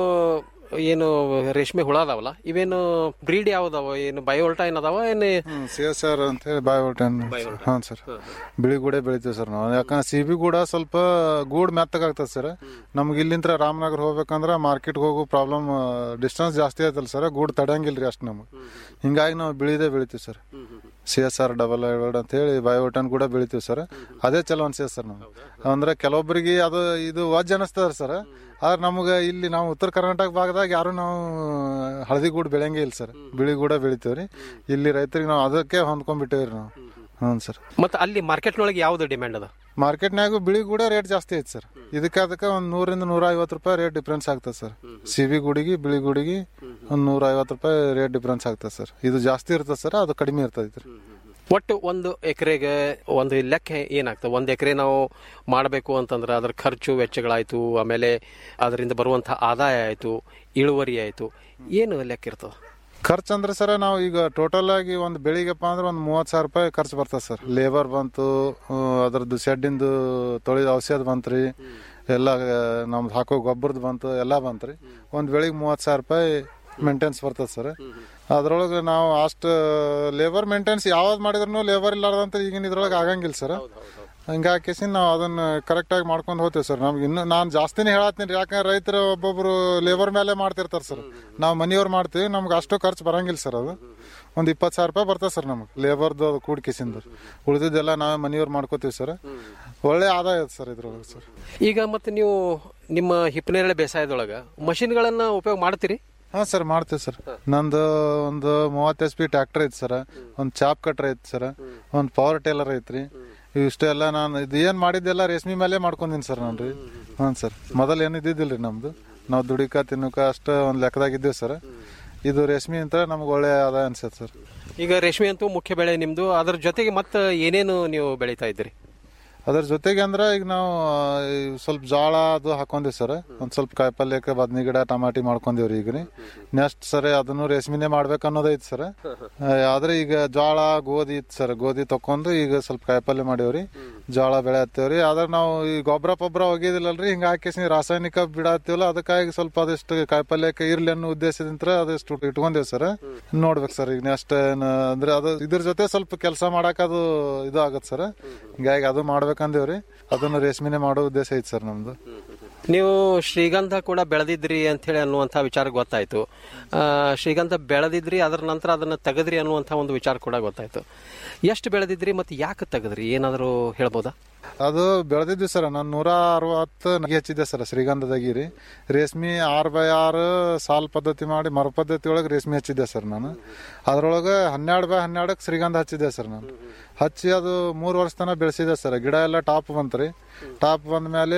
ಏನು ರೇಷ್ಮೆ ಹುಳ ಅದಾವಲ್ಲ ಇವೇನು ಬ್ರೀಡ್ ಯಾವ್ದಾವ ಏನು ಬಯೋಲ್ಟಾ ಏನದಾವ ಏನು ಸಿ ಎಸ್ ಆರ್ ಅಂತ ಹೇಳಿ ಬಾಯೋಟನ್ ಹಾಂ ಸರ್ ಬಿಳಿ ಗೂಡೆ ಬೆಳಿತೀವಿ ಸರ್ ನಾವು ಯಾಕಂದ್ರೆ ಸಿ ಬಿ ಗೂಡ ಸ್ವಲ್ಪ ಗೂಡ್ ಮೆತ್ತಗಾಗ್ತದೆ ಸರ್ ನಮ್ಗೆ ಇಲ್ಲಿಂದ ರಾಮನಗರ ಹೋಗ್ಬೇಕಂದ್ರೆ ಮಾರ್ಕೆಟ್ಗೆ ಹೋಗೋ ಪ್ರಾಬ್ಲಮ್ ಡಿಸ್ಟೆನ್ಸ್ ಜಾಸ್ತಿ ಆಯ್ತಲ್ಲ ಸರ್ ಗೂಡ್ ತಡಂಗಿಲ್ಲ ರೀ ಅಷ್ಟು ನಮಗೆ ಹಿಂಗಾಗಿ ನಾವು ಬಿಳಿದೇ ಬೆಳಿತೀವಿ sir C S R double ಐವರ್ಡ್ ಅಂತ ಹೇಳಿ ಬಯೋಟನ್ ಕೂಡ ಬೆಳಿತೀವಿ ಸರ್ ಅದೇ ಚಲೋ ಅನ್ಸಿದೆ ಸರ್ ನಾವು ಅಂದ್ರೆ ಕೆಲವೊಬ್ಬರಿಗೆ ಅದು ಇದು ವಜ್ ಅನಿಸ್ತದ ಸರ್ ಆದ್ರೆ ನಮ್ಗೆ ಇಲ್ಲಿ ನಾವು ಉತ್ತರ ಕರ್ನಾಟಕ ಭಾಗದಾಗ ಯಾರು ನಾವು ಹಳದಿ ಗೂಡ್ ಬೆಳೆಯಂಗೆ ಇಲ್ಲ ಸರ್ ಬಿಳಿ ಗೂಡ ಬೆಳಿತೀವಿ ರೀ ಇಲ್ಲಿ ರೈತರಿಗೆ ನಾವು ಅದಕ್ಕೆ ಹೊಂದ್ಕೊಂಡ್ಬಿಟ್ಟೇವ್ರಿ ನಾವು ಹ್ಞೂ ಸರ್ ಮತ್ತೆ ಅಲ್ಲಿ ಮಾರ್ಕೆಟ್ನೊಳಗೆ ಯಾವ್ದು ಡಿಮ್ಯಾಂಡ್ ಅದ ಮಾರ್ಕೆಟ್ನಾಗೂ ಬಿಳಿ ಗೂಡ ರೇಟ್ ಜಾಸ್ತಿ ಐತೆ ಸರ್ ಇದಕ್ಕೆ ಅದಕ್ಕೆ ಒಂದು ನೂರಿಂದ ನೂರ ಐವತ್ತು ರೂಪಾಯಿ ರೇಟ್ ಡಿಫ್ರೆನ್ಸ್ ಆಗ್ತದೆ ಸರ್ ಸಿ ಬಿ ಗುಡಿಗೆ ಬಿಳಿ ಗುಡಿಗೆ ಒಂದು ನೂರ ಐವತ್ತು ರೂಪಾಯಿ ರೇಟ್ ಡಿಫ್ರೆನ್ಸ್ ಆಗ್ತದೆ ಸರ್ ಇದು ಜಾಸ್ತಿ ಇರ್ತದೆ ಸರ್ ಅದು ಕಡಿಮೆ ಇರ್ತದೆ ರೀ ಒಟ್ಟು ಒಂದು ಎಕರೆಗೆ ಒಂದು ಲೆಕ್ಕ ಏನಾಗ್ತದೆ ಒಂದು ಎಕರೆ ನಾವು ಮಾಡಬೇಕು ಅಂತಂದ್ರೆ ಅದರ ಖರ್ಚು ವೆಚ್ಚಗಳಾಯ್ತು ಆಮೇಲೆ ಅದರಿಂದ ಬರುವಂತಹ ಆದಾಯ ಆಯ್ತು ಇಳುವರಿ ಆಯ್ತು ಏನು ಲೆಕ್ಕ ಇರ್ತದೆ ಖರ್ಚು ಅಂದ್ರೆ ಸರ್ ನಾವು ಈಗ ಟೋಟಲ್ ಆಗಿ ಒಂದು ಬೆಳಿಗ್ಗೆಪ್ಪ ಅಂದ್ರೆ ಒಂದು ಮೂವತ್ತು ಸಾವಿರ ರೂಪಾಯಿ ಖರ್ಚು ಬರ್ತದೆ ಸರ್ ಲೇಬರ್ ಬಂತು ಆ, ಅದ್ರದ್ದು ಶೆಡ್ಡಿಂದು ತೊಳೆದ ಔಷಧ ಬಂತ್ರಿ ಎಲ್ಲ ನಮ್ದು ಹಾಕೋ ಗೊಬ್ಬರದ್ದು ಬಂತು ಎಲ್ಲ ಬಂತ್ರಿ ಒಂದು ಬೆಳಿಗ್ಗೆ ಮೂವತ್ತು ಸಾವಿರ ರೂಪಾಯಿ ಮೇಂಟೆನ್ಸ್ ಬರ್ತದೆ ಸರ್ ಅದ್ರೊಳಗೆ ನಾವು ಅಷ್ಟು ಲೇಬರ್ ಮೇಂಟೆನ್ಸ್ ಯಾವ್ದು ಮಾಡಿದ್ರು ಲೇಬರ್ ಇಲ್ಲಾರ್ದಂತ ಈಗಿನ ಇದ್ರೊಳಗೆ ಆಗಂಗಿಲ್ಲ ಸರ್ ಹಂಗಾಗಿ ನಾವು ಅದನ್ನ ಕರೆಕ್ಟ್ ಆಗಿ ಮಾಡ್ಕೊಂಡು ಹೋಗ್ತೀವಿ ಸರ್ ನಮ್ಗೆ ಇನ್ನು ನಾನು ಜಾಸ್ತಿನೇ ಹೇಳತ್ತೀನಿ ರೀ ಯಾಕಂದ್ರೆ ರೈತರು ಒಬ್ಬೊಬ್ರು ಲೇಬರ್ ಮೇಲೆ ಮಾಡ್ತಿರ್ತಾರೆ ಸರ್ ನಾವು ಮನೆಯವ್ರು ಮಾಡ್ತೀವಿ ನಮ್ಗೆ ಅಷ್ಟು ಖರ್ಚು ಬರಂಗಿಲ್ಲ ಸರ್ ಅದು ಒಂದು ಇಪ್ಪತ್ತು ಸಾವಿರ ರೂಪಾಯಿ ಬರ್ತದೆ ಸರ್ ನಮಗೆ ಲೇಬರ್ದು ಅದು ಕೂಡ್ಕಿಸಿಂದ ಉಳಿದಿದ್ದೆಲ್ಲ ನಾವೇ ಮನೆಯವ್ರು ಮಾಡ್ಕೋತೀವಿ ಸರ್ ಒಳ್ಳೆ ಆದಾಯ ಇದೆ ಸರ್ ಇದ್ರೊಳಗೆ ಸರ್ ಈಗ ಮತ್ತೆ ನೀವು ನಿಮ್ಮ ಹಿಪ್ಪನೇರಳೆ ಬೇಸಾಯದೊಳಗೆ ಮಷಿನ್ಗಳನ್ನ ಉಪಯೋಗ ಮಾಡ್ತೀರಿ ಹಾಂ ಸರ್ ಮಾಡ್ತೀವಿ ಸರ್ ನಂದು ಒಂದು ಮೂವತ್ತು ಎಚ್ ಪಿ ಟ್ರ್ಯಾಕ್ಟರ್ ಐತಿ ಸರ್ ಒಂದು ಚಾಪ್ ಕಟ್ರ್ ಐತಿ ಸರ್ ಒಂದು ಪವರ್ ಟೇಲರ್ ಐತ್ರಿ ಇಷ್ಟೆಲ್ಲ ನಾನು ಇದು ಏನು ಮಾಡಿದ್ದೆಲ್ಲ ರೇಷ್ಮೆ ಮೇಲೆ ಮಾಡ್ಕೊಂಡಿನಿ ಸರ್ ನಾನು ರೀ ಹಾಂ ಸರ್ ಮೊದಲು ಏನು ಇದ್ದಿದ್ದಿಲ್ಲ ರೀ ನಮ್ದು ನಾವು ದುಡಿಕ ತಿನ್ನಕ ಅಷ್ಟು ಒಂದು ಲೆಕ್ಕದಾಗ ಇದ್ದೀವಿ ಸರ್ ಇದು ರೇಷ್ಮೆ ಅಂತ ನಮ್ಗೆ ಒಳ್ಳೆ ಆದಾಯ ಅನ್ಸತ್ತೆ ಸರ್ ಈಗ ರೇಷ್ಮೆ ಅಂತೂ ಮುಖ್ಯ ಬೆಳೆ ನಿಮ್ದು ಅದ್ರ ಜೊತೆಗೆ ಮತ್ತೆ ಏನೇನು ನೀವು ಬೆಳೀತಾ ಇದ್ದೀರಿ ಅದ್ರ ಜೊತೆಗೆ ಅಂದ್ರೆ ಈಗ ನಾವು ಆ, ಈ ಸ್ವಲ್ಪ ಜೋಳ ಅದು ಹಾಕೊಂಡಿವಿ ಸರ್ ಒಂದ್ ಸ್ವಲ್ಪ ಕಾಯಿಪಲ್ಯಕ್ಕೆ ಬದ್ನಿ ಗಿಡ ಟಮಾಟಿ ಮಾಡ್ಕೊಂಡಿವ್ರಿ ಈಗ ರೀ ನೆಕ್ಸ್ಟ್ ಸರ್ ಅದನ್ನು ರೇಷ್ಮಿನೇ ಮಾಡ್ಬೇಕು ಅನ್ನೋದೈತಿ ಸರ್ ಆದ್ರೆ ಈಗ ಜೋಳ ಗೋಧಿ ಇತ್ತು ಸರ್ ಗೋಧಿ ತಕೊಂಡು ಈಗ ಸ್ವಲ್ಪ ಕಾಯಿಪಲ್ಯ ಮಾಡೇವ್ರಿ ಜೋಳ ಬೆಳೆ ಹತ್ತೇವ್ರಿ ಆದ್ರೆ ನಾವು ಈ ಗೊಬ್ಬರ ಪೊಬ್ಬರ ಒಗಿದಿಲ್ಲಲ್ರಿ ಹಿಂಗ ಹಾಕಿ ರಾಸಾಯನಿಕ ಬಿಡಾತೀವಲ್ಲ ಅದಕ್ಕಾಗಿ ಸ್ವಲ್ಪ ಅದಷ್ಟು ಕಾಯಿಪಲ್ಯಕ್ಕೆ ಇರ್ಲಿ ಅನ್ನೋ ಉದ್ದೇಶದಿಂದ ಅದಷ್ಟು ಇಟ್ಕೊಂಡೇವ್ ಸರ್ ನೋಡ್ಬೇಕು ಸರ್ ಈಗ ನೆಕ್ಸ್ಟ್ ಅಂದ್ರೆ ಅದು ಇದ್ರ ಜೊತೆ ಸ್ವಲ್ಪ ಕೆಲಸ ಮಾಡಕ್ ಅದು ಇದು ಆಗತ್ತೆ ಸರ್ ಹಿಂಗಾಗಿ ಅದು ಮಾಡ್ಬೇಕಂದೇವ್ರಿ ಅದನ್ನು ರೇಷ್ಮೆನೆ ಮಾಡೋ ಉದ್ದೇಶ ಐತಿ ಸರ್ ನಮ್ದು ನೀವು ಶ್ರೀಗಂಧ ಕೂಡ ಬೆಳೆದಿದ್ರಿ ಅಂತ ಹೇಳಿ ಅನ್ನುವಂಥ ವಿಚಾರ ಗೊತ್ತಾಯ್ತು ಆ, ಶ್ರೀಗಂಧ ಬೆಳೆದಿದ್ರಿ ಅದರ ನಂತರ ಅದನ್ನ ತೆಗೆದ್ರಿ ಅನ್ನುವಂಥ ಒಂದು ವಿಚಾರ ಕೂಡ ಗೊತ್ತಾಯ್ತು ಎಷ್ಟು ಬೆಳೆದಿದ್ರಿ ಮತ್ತೆ ಯಾಕೆ ತೆಗೆದ್ರಿ ಏನಾದರೂ ಹೇಳ್ಬೋದಾ ಅದು ಬೆಳೆದಿದ್ವಿ ಸರ್ ನಾನು ನೂರ ಅರವತ್ತು ನಗಿ ಹಚ್ಚಿದ್ದೆ ಸರ್ ಶ್ರೀಗಂಧದಾಗಿ ರೀ ರೇಷ್ಮೆ ಆರು ಬೈ ಆರು ಸಾಲ್ ಪದ್ಧತಿ ಮಾಡಿ ಮರ ಪದ್ಧತಿ ಒಳಗೆ ರೇಷ್ಮೆ ಹಚ್ಚಿದ್ದೆ ಸರ್ ನಾನು ಅದ್ರೊಳಗೆ ಹನ್ನೆರಡು ಬೈ ಹನ್ನೆರಡಕ್ಕೆ ಶ್ರೀಗಂಧ ಹಚ್ಚಿದ್ದೆ ಸರ್ ನಾನು ಹಚ್ಚಿ ಅದು ಮೂರು ವರ್ಷ ತನಕ ಬೆಳೆಸಿದೆ ಸರ್ ಗಿಡ ಎಲ್ಲ ಟಾಪ್ ಬಂತ್ರಿ ಟಾಪ್ ಬಂದ ಮೇಲೆ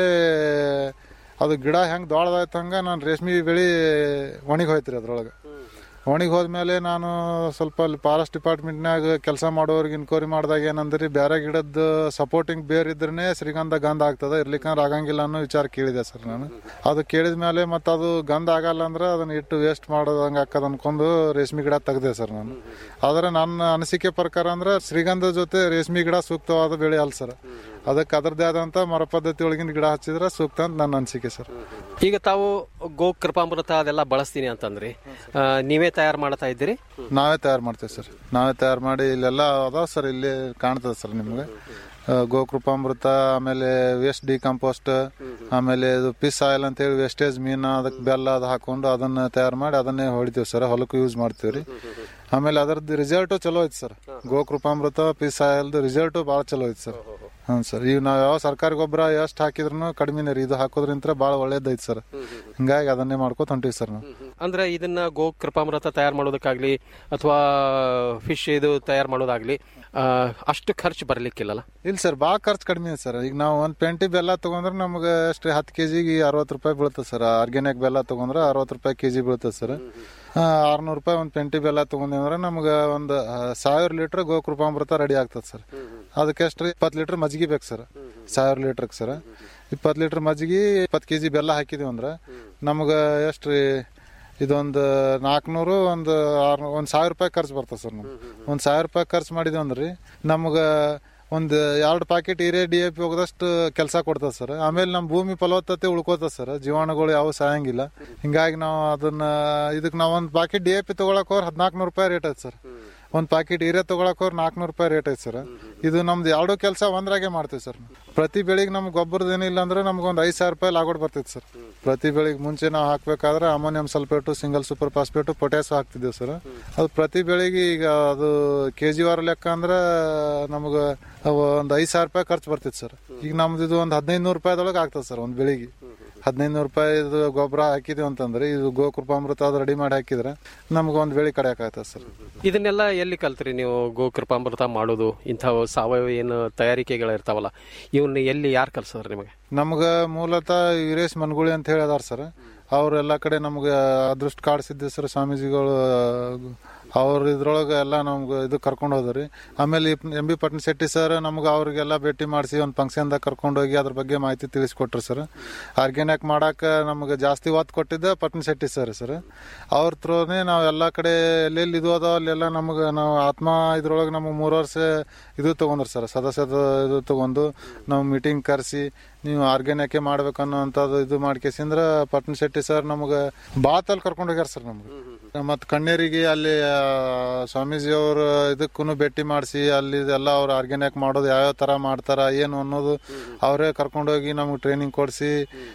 ಅದು ಗಿಡ ಹೆಂಗೆ ದೊಡ್ಡದಾಯ್ತು ಹಂಗೆ ನಾನು ರೇಷ್ಮೆ ಬೆಳೆ ಒಣಗಿ ಹೋಯ್ತು ಅದ್ರೊಳಗೆ ಒಣಗಿ ಹೋದ್ಮೇಲೆ ನಾನು ಸ್ವಲ್ಪ ಅಲ್ಲಿ ಫಾರೆಸ್ಟ್ ಡಿಪಾರ್ಟ್ಮೆಂಟ್ನಾಗ ಕೆಲಸ ಮಾಡೋರಿಗೆ ಇನ್ಕ್ವೈರಿ ಮಾಡಿದಾಗ ಏನಂದ್ರಿ ಬೇರೆ ಗಿಡದ ಸಪೋರ್ಟಿಂಗ್ ಬೇರ್ ಇದ್ರೇ ಶ್ರೀಗಂಧ ಗಂಧ ಆಗ್ತದೆ ಇರ್ಲಿಕ್ಕಂದ್ರೆ ಆಗಂಗಿಲ್ಲ ಅನ್ನೋ ವಿಚಾರ ಕೇಳಿದೆ ಸರ್ ನಾನು ಅದು ಕೇಳಿದ ಮೇಲೆ ಮತ್ತೆ ಅದು ಗಂಧ ಆಗಲ್ಲ ಅಂದ್ರೆ ಅದನ್ನ ಇಟ್ಟು ವೇಸ್ಟ್ ಮಾಡೋದಂಗೆ ಹಾಕದ್ ಅನ್ಕೊಂಡು ರೇಷ್ಮೆ ಗಿಡ ತೆಗ್ದೆ ಸರ್ ನಾನು ಆದ್ರೆ ನನ್ನ ಅನಿಸಿಕೆ ಪ್ರಕಾರ ಅಂದ್ರೆ ಶ್ರೀಗಂಧ ಜೊತೆ ರೇಷ್ಮೆ ಗಿಡ ಸೂಕ್ತವಾದ ಬೆಳೆ ಅಲ್ಲ ಸರ್ ಅದಕ್ಕೆ ಅದರದೇ ಆದಂತ ಮರ ಪದ್ಧತಿ ಒಳಗಿನ ಗಿಡ ಹಚ್ಚಿದ್ರೆ ಸೂಕ್ತ ಅಂತ ನನ್ನ ಅನಿಸಿಕೆ ಸರ್ ಈಗ ತಾವು ಗೋ ಕೃಪಾಮೃತ ಅದೆಲ್ಲ ಬಳಸ್ತೀನಿ ಅಂತಂದ್ರಿ ಆ, ನೀವೇ ತಯಾರು ಮಾಡ್ತಾ ಇದ್ದೀರಿ ನಾವೇ ತಯಾರು ಮಾಡ್ತೇವೆ ಸರ್ ನಾವೇ ತಯಾರು ಮಾಡಿ ಇಲ್ಲೆಲ್ಲ ಅದಾವ ಸರ್ ಇಲ್ಲಿ ಕಾಣ್ತದೆ ಸರ್ ನಿಮ್ಗೆ ಆ, ಗೋಕೃಪಾಮೃತ ಆಮೇಲೆ ವೇಸ್ಟ್ ಡಿಕಂಪೋಸ್ಟ್ ಆಮೇಲೆ ಇದು ಪಿಸ್ ಆಯಿಲ್ ಅಂತ ಹೇಳಿ ವೇಸ್ಟೇಜ್ ಮೀನು ಅದಕ್ಕೆ ಬೆಲ್ಲ ಅದು ಹಾಕೊಂಡು ಅದನ್ನ ತಯಾರು ಮಾಡಿ ಅದನ್ನೇ ಹೊಡಿತೀವಿ ಸರ್ ಹೊಲಕ್ಕೂ ಯೂಸ್ ಮಾಡ್ತೀವಿ ರೀ ಆಮೇಲೆ ಅದರದ್ದು ರಿಸಲ್ಟು ಚಲೋ ಐತಿ ಸರ್ ಗೋಕೃಪಾಮೃತ ಪಿಸ್ ಆಯಿಲ್ದು ರಿಸಲ್ಟು ಭಾಳ ಚಲೋ ಐತಿ ಸರ್ ಹ್ಞೂ ಸರ್ ಈಗ ನಾವು ಯಾವ ಸರ್ಕಾರಿ ಗೊಬ್ಬರ ಎಷ್ಟು ಹಾಕಿದ್ರು ಕಡಿಮೆನೇ ರೀ ಇದು ಹಾಕೋದ್ರಿಂತ ಭಾಳ ಒಳ್ಳೇದೈತಿ ಸರ್ ಹಿಂಗಾಗಿ ಅದನ್ನೇ ಮಾಡ್ಕೊತ ಹೊಂಟೀವಿ ಸರ್ ನಾವು ಅಂದ್ರೆ ಇದನ್ನ ಗೋ ಕೃಪಾಮೃತ ತಯಾರು ಮಾಡೋದಕ್ಕಾಗ್ಲಿ ಅಥವಾ ಫಿಶ್ ಇದು ತಯಾರು ಮಾಡೋದಾಗ್ಲಿ ಆ, ಅಷ್ಟು ಖರ್ಚು ಬರ್ಲಿಕ್ಕಿಲ್ಲಲ್ಲ ಇಲ್ಲ ಸರ್ ಭಾಳ ಖರ್ಚು ಕಡಿಮೆ ಇದೆ ಸರ್ ಈಗ ನಾವು ಒಂದು ಪೆಂಟಿ ಬೆಲ್ಲ ತಗೊಂಡ್ರೆ ನಮ್ಗೆ ಎಷ್ಟು ಹತ್ತು ಕೆ ಜಿಗೆ ಅರವತ್ತು ರೂಪಾಯಿ ಬೀಳ್ತದೆ ಸರ್ ಆರ್ಗ್ಯಾನಿಕ್ ಬೆಲ್ಲ ತಗೊಂಡ್ರೆ ಅರವತ್ತು ರೂಪಾಯಿ ಕೆ ಜಿ ಬೀಳ್ತದೆ ಸರ್ ಆರ್ನೂರು ರೂಪಾಯಿ ಒಂದು ಪೆಂಟಿ ಬೆಲ್ಲ ತಗೊಂಡ್ವಿ ಅಂದ್ರೆ ನಮ್ಗೆ ಒಂದು ಆ, ಸಾವಿರ ಲೀಟ್ರ್ ಗೋಕೃಪಾಮೃತ ರೆಡಿ ಆಗ್ತದೆ ಸರ್ ಅದಕ್ಕೆ ಎಷ್ಟು ರೀ ಇಪ್ಪತ್ತು ಲೀಟ್ರ್ ಮಜ್ಜಿಗೆ ಬೇಕು ಸರ್ ಸಾವಿರ ಲೀಟ್ರಿಗೆ ಸರ್ ಇಪ್ಪತ್ತು ಲೀಟ್ರ್ ಮಜ್ಜಿಗೆ ಇಪ್ಪತ್ತು ಕೆ ಜಿ ಬೆಲ್ಲ ಹಾಕಿದೀವಿ ಅಂದ್ರೆ ನಮ್ಗೆ ಎಷ್ಟು ರೀ ಇದೊಂದು ನಾಲ್ಕುನೂರು ಒಂದು ಆರ್ನೂರು ಒಂದು ಸಾವಿರ ರೂಪಾಯಿ ಖರ್ಚು ಬರ್ತದೆ ಸರ್ ನಮ್ಗೆ ಒಂದು ಸಾವಿರ ರೂಪಾಯಿ ಖರ್ಚು ಮಾಡಿದ್ವಿ ಅಂದ್ರೆ ರೀ ನಮ್ಗೆ ಒಂದು ಎರಡು ಪ್ಯಾಕೆಟ್ ಹಿರೇ ಡಿ ಎ ಪಿ ಹೋಗದಷ್ಟು ಕೆಲಸ ಕೊಡ್ತದೆ ಸರ್ ಆಮೇಲೆ ನಮ್ಮ ಭೂಮಿ ಫಲವತ್ತತೆ ಉಳ್ಕೋತದೆ ಸರ್ ಜೀವಾಣುಗಳು ಯಾವ ಸಾಯಂಗಿಲ್ಲ ಹಿಂಗಾಗಿ ನಾವು ಅದನ್ನ ಇದಕ್ಕೆ ನಾವು ಒಂದು ಪ್ಯಾಕೆಟ್ ಡಿ ಎ ಪಿ ತೊಗೊಳಕ್ ಹೋದ್ರೆ ಹದಿನಾಲ್ಕು ನೂರು ರೂಪಾಯಿ ರೇಟ್ ಐತೆ ಸರ್ ಒಂದು ಪ್ಯಾಕೆಟ್ ಹಿರೇ ತೊಗೊಳಕ್ ಹೋದ್ರೆ ನಾಲ್ಕುನೂರು ರೂಪಾಯಿ ರೇಟ್ ಐತೆ ಸರ್ ಇದು ನಮ್ದು ಎರಡೂ ಕೆಲಸ ಒಂದ್ರಾಗೆ ಮಾಡ್ತೀವಿ ಸರ್ ಪ್ರತಿ ಬೆಳಿಗ್ಗೆ ನಮ್ಗೆ ಗೊಬ್ಬರದ ಏನಿಲ್ಲ ಅಂದ್ರೆ ನಮ್ಗೆ ಒಂದು ಐದು ಸಾವಿರ ರೂಪಾಯಿ ಲಾಗೋಡ್ ಬರ್ತೈತೆ ಸರ್ ಪ್ರತಿ ಬೆಳಿಗ್ಗೆ ಮುಂಚೆ ನಾವು ಹಾಕ್ಬೇಕಾದ್ರೆ ammonium sulphate single super phosphate potash ಹಾಕ್ತಿದ್ದೇವೆ ಸರ್ ಅದು ಪ್ರತಿ ಬೆಳಿಗ್ಗೆ ಈಗ ಅದು ಕೆ ಜಿ ವಾರ ಲೆಕ್ಕ ಅಂದ್ರೆ ನಮ್ಗೆ ಒಂದು ಐದು ಸಾವಿರ ರೂಪಾಯಿ ಖರ್ಚು ಬರ್ತೈತೆ ಸರ್ ಈಗ ನಮ್ದು ಇದು ಒಂದು ಹದಿನೈದು ನೂರು ರೂಪಾಯಿದೊಳಗೆ ಆಗ್ತದೆ ಸರ್ ಒಂದು ಬೆಳಿಗ್ಗೆ ಹದಿನೈದು ನೂರು ರೂಪಾಯಿ ಗೊಬ್ಬರ ಹಾಕಿದೀವಿ ಅಂತಂದ್ರೆ ಇದು ಗೋಕೃಪಾಮೃತ ಅದು ರೆಡಿ ಮಾಡಿ ಹಾಕಿದ್ರೆ ನಮ್ಗೆ ಒಂದು ಬೆಳೆ ಕಡಿಯಾಕಾಗ್ತದೆ ಸರ್ ಇದನ್ನೆಲ್ಲ ಎಲ್ಲಿ ಕಲ್ತ್ರಿ ನೀವು ಗೋ ಕೃಪಾಮೃತ ಮಾಡೋದು ಇಂಥವು ಸಾವಯವ ಏನು ತಯಾರಿಕೆಗಳು ಇರ್ತಾವಲ್ಲ ಇವನ್ನ ಎಲ್ಲಿ ಯಾರು ಕಲ್ಸಿದ್ರು ನಿಮಗೆ ನಮ್ಗೆ ಮೂಲತಃ ವೀರೇಶ್ ಮನ್ಗುಳಿ ಅಂತ ಹೇಳಿ ಅದಾರ ಸರ್ ಅವ್ರು ಎಲ್ಲ ಕಡೆ ನಮ್ಗೆ ಅದೃಷ್ಟ ಕಾರ್ಡ್ ಸಿದ್ದೇಶ್ವರ ಸ್ವಾಮೀಜಿಗಳು ಅವ್ರ ಇದ್ರೊಳಗೆ ಎಲ್ಲ ನಮ್ಗೆ ಇದು ಕರ್ಕೊಂಡು ಹೋದ್ರಿ ಆಮೇಲೆ M B Patna Shetty sir ನಮ್ಗೆ ಅವ್ರಿಗೆಲ್ಲ ಭೇಟಿ ಮಾಡಿಸಿ ಒಂದು ಫಂಕ್ಷನ್ದಾಗ ಕರ್ಕೊಂಡು ಹೋಗಿ ಅದ್ರ ಬಗ್ಗೆ ಮಾಹಿತಿ ತಿಳಿಸ್ಕೊಟ್ರು ಸರ್ ಆರ್ಗ್ಯಾನಿಕ್ ಮಾಡಕ್ಕೆ ನಮ್ಗೆ ಜಾಸ್ತಿ ಒತ್ತು ಕೊಟ್ಟಿದ್ದ ಪಟ್ನ ಶೆಟ್ಟಿ ಸರ್ ಸರ್ ಅವ್ರ ಥ್ರೂನೇ ನಾವು ಎಲ್ಲ ಕಡೆ ಎಲ್ಲೆಲ್ಲಿ ಇದು ಅದಾವ ಅಲ್ಲೆಲ್ಲ ನಮ್ಗೆ ನಾವು ಆತ್ಮ ಇದ್ರೊಳಗೆ ನಮಗೆ ಮೂರು ವರ್ಷ ಇದು ತೊಗೊಂಡ್ರು ಸರ್ ಸದಸ್ಯದ ಇದು ತೊಗೊಂಡು ನಾವು ಮೀಟಿಂಗ್ ಕರೆಸಿ ನೀವು ಆರ್ಗ್ಯಾನಿಕ್ ಮಾಡ್ಬೇಕನ್ನೋ ಅಂಥದ್ದು ಇದು ಮಾಡ್ಕೇಸಿಂದ್ರ ಪಟ್ನ ಶೆಟ್ಟಿ ಸರ್ ನಮ್ಗೆ ಬಾತಲ್ಲಿ ಕರ್ಕೊಂಡು ಹೋಗ್ಯಾರ ಸರ್ ನಮ್ಗೆ ಮತ್ತು ಕಣ್ಣೇರಿಗೆ ಅಲ್ಲಿ ಆ, ಸ್ವಾಮೀಜಿ ಅವ್ರ ಇದಕ್ಕೂ ಭೇಟಿ ಮಾಡಿಸಿ ಅಲ್ಲಿ ಎಲ್ಲ ಅವ್ರು ಆರ್ಗ್ಯಾನಿಕ್ ಮಾಡೋದು ಯಾವ್ಯಾವ ಥರ ಮಾಡ್ತಾರ ಏನು ಅನ್ನೋದು ಅವರೇ ಕರ್ಕೊಂಡೋಗಿ ನಮ್ಗೆ ಟ್ರೈನಿಂಗ್ ಕೊಡಿಸಿ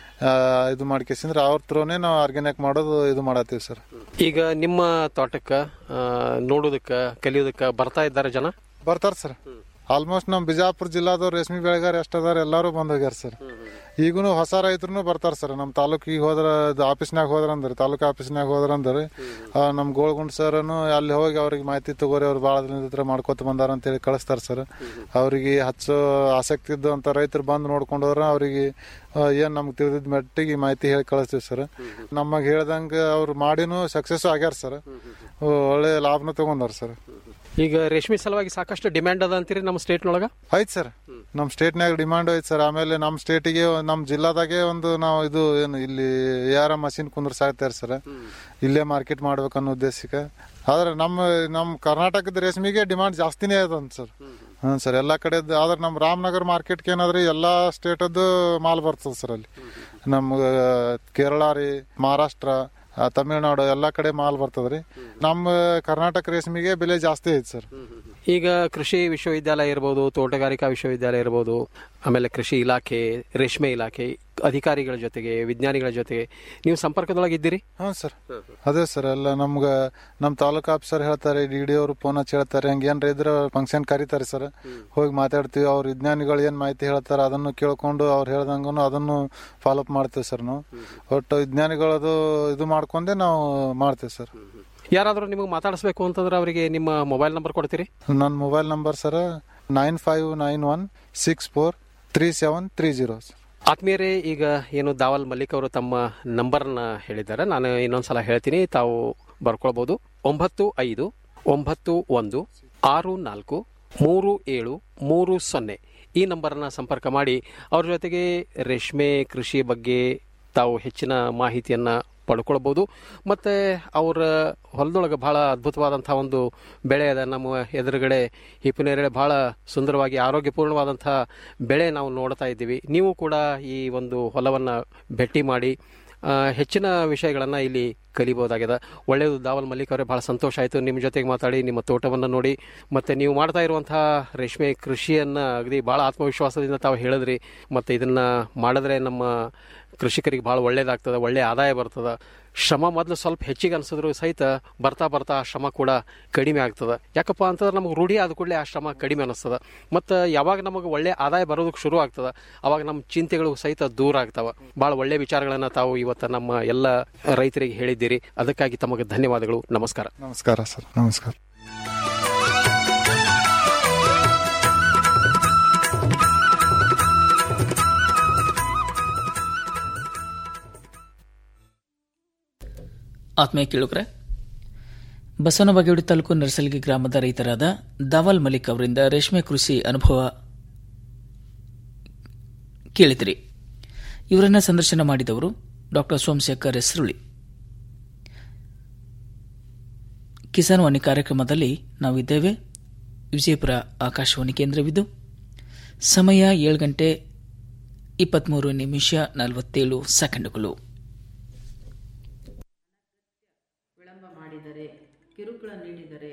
ಇದು ಮಾಡ್ಕೇಸಿಂದ್ರೆ ಅವ್ರ ಥ್ರೂನೇ ನಾವು ಆರ್ಗ್ಯಾನಿಕ್ ಮಾಡೋದು ಇದು ಮಾಡತ್ತೀವಿ ಸರ್ ಈಗ ನಿಮ್ಮ ತೋಟಕ್ಕೆ ನೋಡೋದಕ್ಕೆ ಕಲಿಯೋದಕ್ಕೆ ಬರ್ತಾ ಇದ್ದಾರೆ ಜನ ಬರ್ತಾರ ಸರ್ ಆಲ್ಮೋಸ್ಟ್ ನಮ್ಮ ಬಿಜಾಪುರ ಜಿಲ್ಲಾದವ್ರು ರೇಷ್ಮೆ ಬೆಳೆಗಾರ ಎಷ್ಟದಾರ ಎಲ್ಲರೂ ಬಂದ್ ಹೋಗ್ಯಾರ ಸರ್ ಈಗೂ ಹೊಸ ರೈತರು ಬರ್ತಾರ ಸರ್ ನಮ್ಮ ತಾಲೂಕಿಗೆ ಹೋದ್ರ ಇದು ಆಫೀಸ್ನಾಗ ಹೋದ್ರ ಅಂದ್ರೆ ತಾಲೂಕು ಆಫೀಸ್ನಾಗ ಹೋದ್ರ ಅಂದ್ರೆ ಆ, ನಮ್ಮ ಗೋಳ್ಗುಂಡ್ ಸರ್ನು ಅಲ್ಲಿ ಹೋಗಿ ಅವ್ರಿಗೆ ಮಾಹಿತಿ ತಗೋರಿ ಅವ್ರು ಭಾಳ ದಿನದ ಹತ್ರ ಮಾಡ್ಕೊತ ಬಂದಾರ ಅಂತೇಳಿ ಕಳಿಸ್ತಾರ ಸರ್ ಅವ್ರಿಗೆ ಹಚ್ಚೋ ಆಸಕ್ತಿ ಇದ್ದಂತ ರೈತರು ಬಂದು ನೋಡ್ಕೊಂಡು ಹೋದ್ರ ಅವ್ರಿಗೆ ಆ, ಏನ್ ನಮ್ಗೆ ತಿಳಿದಿದ್ ಮಟ್ಟಿಗೆ ಮಾಹಿತಿ ಹೇಳಿ ಕಳಿಸ್ತೀವಿ ಸರ್ ನಮಗೆ ಹೇಳ್ದಂಗೆ ಅವ್ರು ಮಾಡಿನೂ ಸಕ್ಸಸ್ ಆಗ್ಯಾರ ಸರ್ ಒಳ್ಳೆ ಲಾಭನೂ ತಗೊಂಡಾರ ಸರ್ ಈಗ ರೇಷ್ಮೆ ಸಲುವಾಗಿ ಸಾಕಷ್ಟು ಡಿಮ್ಯಾಂಡ್ ಅದ ಅಂತೀರಿ ನಮ್ಮ ಸ್ಟೇಟ್ನೊಳಗ ಆಯ್ತು ಸರ್ ನಮ್ಮ ಸ್ಟೇಟ್ನಾಗ ಡಿಮಾಂಡ್ ಐತೆ ಸರ್ ಆಮೇಲೆ ನಮ್ಮ ಸ್ಟೇಟಿಗೆ ನಮ್ಮ ಜಿಲ್ಲಾದಾಗೆ ಒಂದು ನಾವು ಇದು ಏನು ಇಲ್ಲಿ ಯಾರ ಮಷಿನ್ ಕುಂದ್ರಸಾಕ್ತಾರೆ ಸರ್ ಇಲ್ಲೇ ಮಾರ್ಕೆಟ್ ಮಾಡ್ಬೇಕನ್ನೋ ಉದ್ದೇಶಕ್ಕೆ ಆದ್ರೆ ನಮ್ಮ ನಮ್ಮ ಕರ್ನಾಟಕದ ರೇಷ್ಮೆಗೆ ಡಿಮಾಂಡ್ ಜಾಸ್ತಿನೇ ಅದಂತ ಸರ್ ಹ್ಞೂ ಸರ್ ಎಲ್ಲ ಕಡೆ ಆದ್ರೆ ನಮ್ಮ ರಾಮನಗರ ಮಾರ್ಕೆಟ್ಗೆ ಏನಾದ್ರಿ ಎಲ್ಲ ಸ್ಟೇಟದ್ದು ಮಾಲ್ ಬರ್ತದೆ ಸರ್ ಅಲ್ಲಿ ನಮ್ಮ ಕೇರಳ ರೀ ಮಹಾರಾಷ್ಟ್ರ ಆ, ತಮಿಳ್ನಾಡು ಎಲ್ಲ ಕಡೆ ಮಾಲ್ ಬರ್ತದ್ರಿ ನಮ್ಮ ಕರ್ನಾಟಕ ರೇಷ್ಮೆಗೆ ಬೆಲೆ ಜಾಸ್ತಿ ಐತೆ ಸರ್ ಈಗ ಕೃಷಿ ವಿಶ್ವವಿದ್ಯಾಲಯ ಇರ್ಬೋದು ತೋಟಗಾರಿಕಾ ವಿಶ್ವವಿದ್ಯಾಲಯ ಇರ್ಬೋದು ಆಮೇಲೆ ಕೃಷಿ ಇಲಾಖೆ ರೇಷ್ಮೆ ಇಲಾಖೆ ಅಧಿಕಾರಿಗಳ ಜೊತೆಗೆ ವಿಜ್ಞಾನಿಗಳ ಜೊತೆಗೆ ನೀವು ಸಂಪರ್ಕದೊಳಗಿದ್ದೀರಿ ಹ್ಞೂ ಸರ್ ಅದೇ ಸರ್ ಎಲ್ಲ ನಮ್ಗೆ ನಮ್ಮ ತಾಲೂಕು ಆಫೀಸರ್ ಹೇಳ್ತಾರೆ ಡಿ ಡಿ ಅವರು ಫೋನ್ ಹಚ್ಚಿ ಹೇಳ್ತಾರೆ ಹಂಗೆ ಏನ್ರ ಇದ್ರೆ ಫಂಕ್ಷನ್ ಕರೀತಾರೆ ಸರ್ ಹೋಗಿ ಮಾತಾಡ್ತೀವಿ ಅವ್ರ ವಿಜ್ಞಾನಿಗಳು ಏನು ಮಾಹಿತಿ ಹೇಳ್ತಾರೆ ಅದನ್ನು ಕೇಳ್ಕೊಂಡು ಅವ್ರು ಹೇಳ್ದಂಗೂ ಅದನ್ನು ಫಾಲೋ ಅಪ್ ಮಾಡ್ತೀವಿ ಸರ್ ನಾವು ಒಟ್ಟು ವಿಜ್ಞಾನಿಗಳದು ಇದು ಮಾಡ್ಕೊಂಡೆ ನಾವು ಮಾಡ್ತೀವಿ ಸರ್ ಯಾರಾದರೂ ನಿಮಗೆ ಮಾತಾಡಿಸ್ಬೇಕು ಅಂತಂದ್ರೆ ಅವರಿಗೆ ನಿಮ್ಮ ಮೊಬೈಲ್ ನಂಬರ್ ಕೊಡ್ತೀರಿ ನನ್ನ mobile number sir nine five nine one six four three seven three zero ಆತ್ಮೀಯರೇ ಈಗ ಏನು ದಾವಲ್ ಮಲ್ಲಿಕ್ ಅವರು ತಮ್ಮ ನಂಬರ್ನ ಹೇಳಿದ್ದಾರೆ ನಾನು ಇನ್ನೊಂದ್ಸಲ ಹೇಳ್ತೀನಿ ತಾವು ಬರ್ಕೊಳ್ಬೋದು ಒಂಬತ್ತು ಐದು ಒಂಬತ್ತು ಒಂದು ಆರು ನಾಲ್ಕು ಮೂರು ಏಳು ಮೂರು ಸೊನ್ನೆ ಈ ನಂಬರ್ನ ಸಂಪರ್ಕ ಮಾಡಿ ಅವ್ರ ಜೊತೆಗೆ ರೇಷ್ಮೆ ಕೃಷಿ ಬಗ್ಗೆ ತಾವು ಹೆಚ್ಚಿನ ಮಾಹಿತಿಯನ್ನು ಪಡ್ಕೊಳ್ಬೋದು ಮತ್ತು ಅವರ ಹೊಲದೊಳಗೆ ಭಾಳ ಅದ್ಭುತವಾದಂಥ ಒಂದು ಬೆಳೆ ಅದ ನಮ್ಮ ಎದುರುಗಡೆ ಹಿಪ್ಪನೇರಳೆ ಭಾಳ ಸುಂದರವಾಗಿ ಆರೋಗ್ಯಪೂರ್ಣವಾದಂಥ ಬೆಳೆ ನಾವು ನೋಡ್ತಾ ಇದ್ದೀವಿ ನೀವು ಕೂಡ ಈ ಒಂದು ಹೊಲವನ್ನು ಭೇಟಿ ಮಾಡಿ ಆ, ಹೆಚ್ಚಿನ ವಿಷಯಗಳನ್ನು ಇಲ್ಲಿ ಕಲಿಬಹುದಾಗಿದೆ ಒಳ್ಳೆಯದು ದಾವಲ್ ಮಲ್ಲಿಕ್ ಅವರೇ ಭಾಳ ಸಂತೋಷ ಆಯಿತು ನಿಮ್ಮ ಜೊತೆಗೆ ಮಾತಾಡಿ ನಿಮ್ಮ ತೋಟವನ್ನು ನೋಡಿ ಮತ್ತು ನೀವು ಮಾಡ್ತಾ ಇರುವಂತಹ ರೇಷ್ಮೆ ಕೃಷಿಯನ್ನು ಅಗದಿ ಭಾಳ ಆತ್ಮವಿಶ್ವಾಸದಿಂದ ತಾವು ಹೇಳಿದ್ರಿ ಮತ್ತು ಇದನ್ನು ಮಾಡಿದ್ರೆ ನಮ್ಮ ಕೃಷಿಕರಿಗೆ ಭಾಳ ಒಳ್ಳೇದಾಗ್ತದೆ ಒಳ್ಳೆಯ ಆದಾಯ ಬರ್ತದೆ ಶ್ರಮ ಮೊದಲು ಸ್ವಲ್ಪ ಹೆಚ್ಚಿಗೆ ಅನ್ಸಿದ್ರು ಸಹಿತ ಬರ್ತಾ ಬರ್ತಾ ಆ ಶ್ರಮ ಕೂಡ ಕಡಿಮೆ ಆಗ್ತದೆ ಯಾಕಪ್ಪ ಅಂತಂದ್ರೆ ನಮಗೆ ರೂಢಿ ಆದ ಕೂಡಲೇ ಆ ಶ್ರಮ ಕಡಿಮೆ ಅನಿಸ್ತದೆ ಮತ್ತು ಯಾವಾಗ ನಮಗೆ ಒಳ್ಳೆ ಆದಾಯ ಬರೋದಕ್ಕೆ ಶುರು ಆಗ್ತದೆ ಅವಾಗ ನಮ್ಮ ಚಿಂತೆಗಳು ಸಹಿತ ದೂರ ಆಗ್ತಾವೆ ಭಾಳ ಒಳ್ಳೆ ವಿಚಾರಗಳನ್ನು ತಾವು ಇವತ್ತು ನಮ್ಮ ಎಲ್ಲ ರೈತರಿಗೆ ಹೇಳಿದ್ದೀರಿ ಅದಕ್ಕಾಗಿ ತಮಗೆ ಧನ್ಯವಾದಗಳು ನಮಸ್ಕಾರ ನಮಸ್ಕಾರ ಸರ್ ನಮಸ್ಕಾರ ಆತ್ಮೀಯ ಕೇಳುಗರೆ ಬಸವನ ಬಾಗೇವಾಡಿ ತಾಲೂಕು ನರಸಲಗಿ ಗ್ರಾಮದ ರೈತರಾದ ದಾವಲ್ ಮಲಿಕ್ ಅವರಿಂದ ರೇಷ್ಮೆ ಕೃಷಿ ಅನುಭವ ಕೇಳಿದಿರಿ ಇವರನ್ನ ಸಂದರ್ಶನ ಮಾಡಿದವರು ಡಾಕ್ಟರ್ ಸೋಮಶೇಖರ್ ಹೆಸರುಳಿ ಕಿಸಾನ್ ವಾಣಿ ಕಾರ್ಯಕ್ರಮದಲ್ಲಿ ನಾವಿದ್ದೇವೆ ವಿಜಯಪುರ ಆಕಾಶವಾಣಿ ಕೇಂದ್ರವಿದ್ದು ಸಮಯ ಏಳು ಗಂಟೆ ಇಪ್ಪತ್ಮೂರು ನಿಮಿಷ ನಲವತ್ತೇಳು ಸೆಕೆಂಡುಗಳು ವಿಳಂಬ ಮಾಡಿದರೆ ಕಿರುಕುಳ ನೀಡಿದರೆ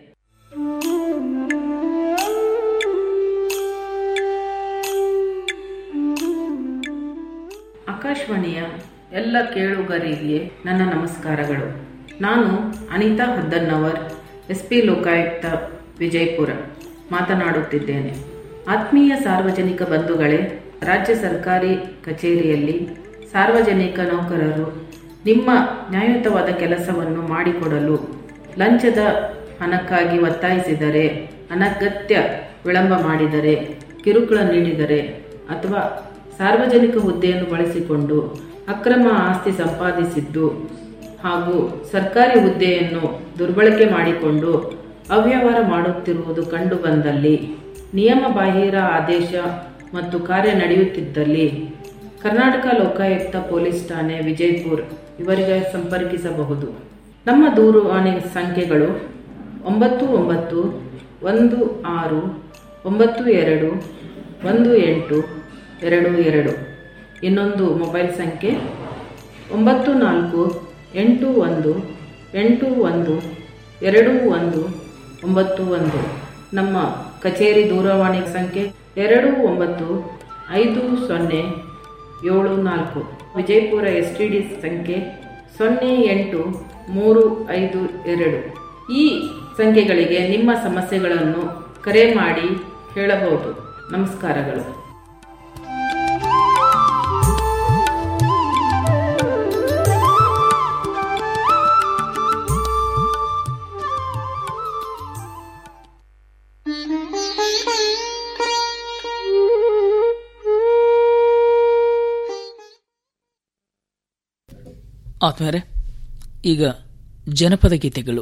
ಆಕಾಶವಾಣಿಯ ಎಲ್ಲ ಕೇಳುಗರಿಗೆ ನನ್ನ ನಮಸ್ಕಾರಗಳು ನಾನು ಅನಿತಾ ಹದ್ದನ್ನವರ್ ಎಸ್ ಪಿ ಲೋಕಾಯುಕ್ತ ವಿಜಯಪುರ ಮಾತನಾಡುತ್ತಿದ್ದೇನೆ ಆತ್ಮೀಯ ಸಾರ್ವಜನಿಕ ಬಂಧುಗಳೇ ರಾಜ್ಯ ಸರ್ಕಾರಿ ಕಚೇರಿಯಲ್ಲಿ ಸಾರ್ವಜನಿಕ ನೌಕರರು ನಿಮ್ಮ ನ್ಯಾಯಯುತವಾದ ಕೆಲಸವನ್ನು ಮಾಡಿಕೊಡಲು ಲಂಚದ ಹಣಕ್ಕಾಗಿ ಒತ್ತಾಯಿಸಿದರೆ ಅನಗತ್ಯ ವಿಳಂಬ ಮಾಡಿದರೆ ಕಿರುಕುಳ ನೀಡಿದರೆ ಅಥವಾ ಸಾರ್ವಜನಿಕ ಹುದ್ದೆಯನ್ನು ಬಳಸಿಕೊಂಡು ಅಕ್ರಮ ಆಸ್ತಿ ಸಂಪಾದಿಸಿದ್ದು ಹಾಗೂ ಸರ್ಕಾರಿ ಹುದ್ದೆಯನ್ನು ದುರ್ಬಳಕೆ ಮಾಡಿಕೊಂಡು ಅವ್ಯವಹಾರ ಮಾಡುತ್ತಿರುವುದು ಕಂಡುಬಂದಲ್ಲಿ ನಿಯಮ ಬಾಹಿರ ಆದೇಶ ಮತ್ತು ಕಾರ್ಯ ನಡೆಯುತ್ತಿದ್ದಲ್ಲಿ ಕರ್ನಾಟಕ ಲೋಕಾಯುಕ್ತ ಪೊಲೀಸ್ ಠಾಣೆ ವಿಜಯಪುರ್ ಇವರಿಗೆ ಸಂಪರ್ಕಿಸಬಹುದು ನಮ್ಮ ದೂರವಾಣಿ ಸಂಖ್ಯೆಗಳು ಒಂಬತ್ತು ಒಂಬತ್ತು ಒಂದು ಆರು ಒಂಬತ್ತು ಎರಡು ಒಂದು ಎಂಟು ಎರಡು ಎರಡು ಇನ್ನೊಂದು ಮೊಬೈಲ್ ಸಂಖ್ಯೆ ಒಂಬತ್ತು ನಾಲ್ಕು ಎಂಟು ಒಂದು ಎಂಟು ಒಂದು ಎರಡು ಒಂದು ಒಂಬತ್ತು ಒಂದು ನಮ್ಮ ಕಚೇರಿ ದೂರವಾಣಿ ಸಂಖ್ಯೆ ಎರಡು ಒಂಬತ್ತು ಐದು ಸೊನ್ನೆ ಏಳು ನಾಲ್ಕು ವಿಜಯಪುರ ಎಸ್ ಟಿ ಡಿ ಸಂಖ್ಯೆ ಸೊನ್ನೆ ಎಂಟು ಮೂರು ಐದು ಎರಡು ಈ ಸಂಖ್ಯೆಗಳಿಗೆ ನಿಮ್ಮ ಸಮಸ್ಯೆಗಳನ್ನು ಕರೆ ಮಾಡಿ ಹೇಳಬಹುದು ನಮಸ್ಕಾರಗಳು ಆತ್ಮೀಯರೇ ಈಗ ಜನಪದ ಗೀತೆಗಳು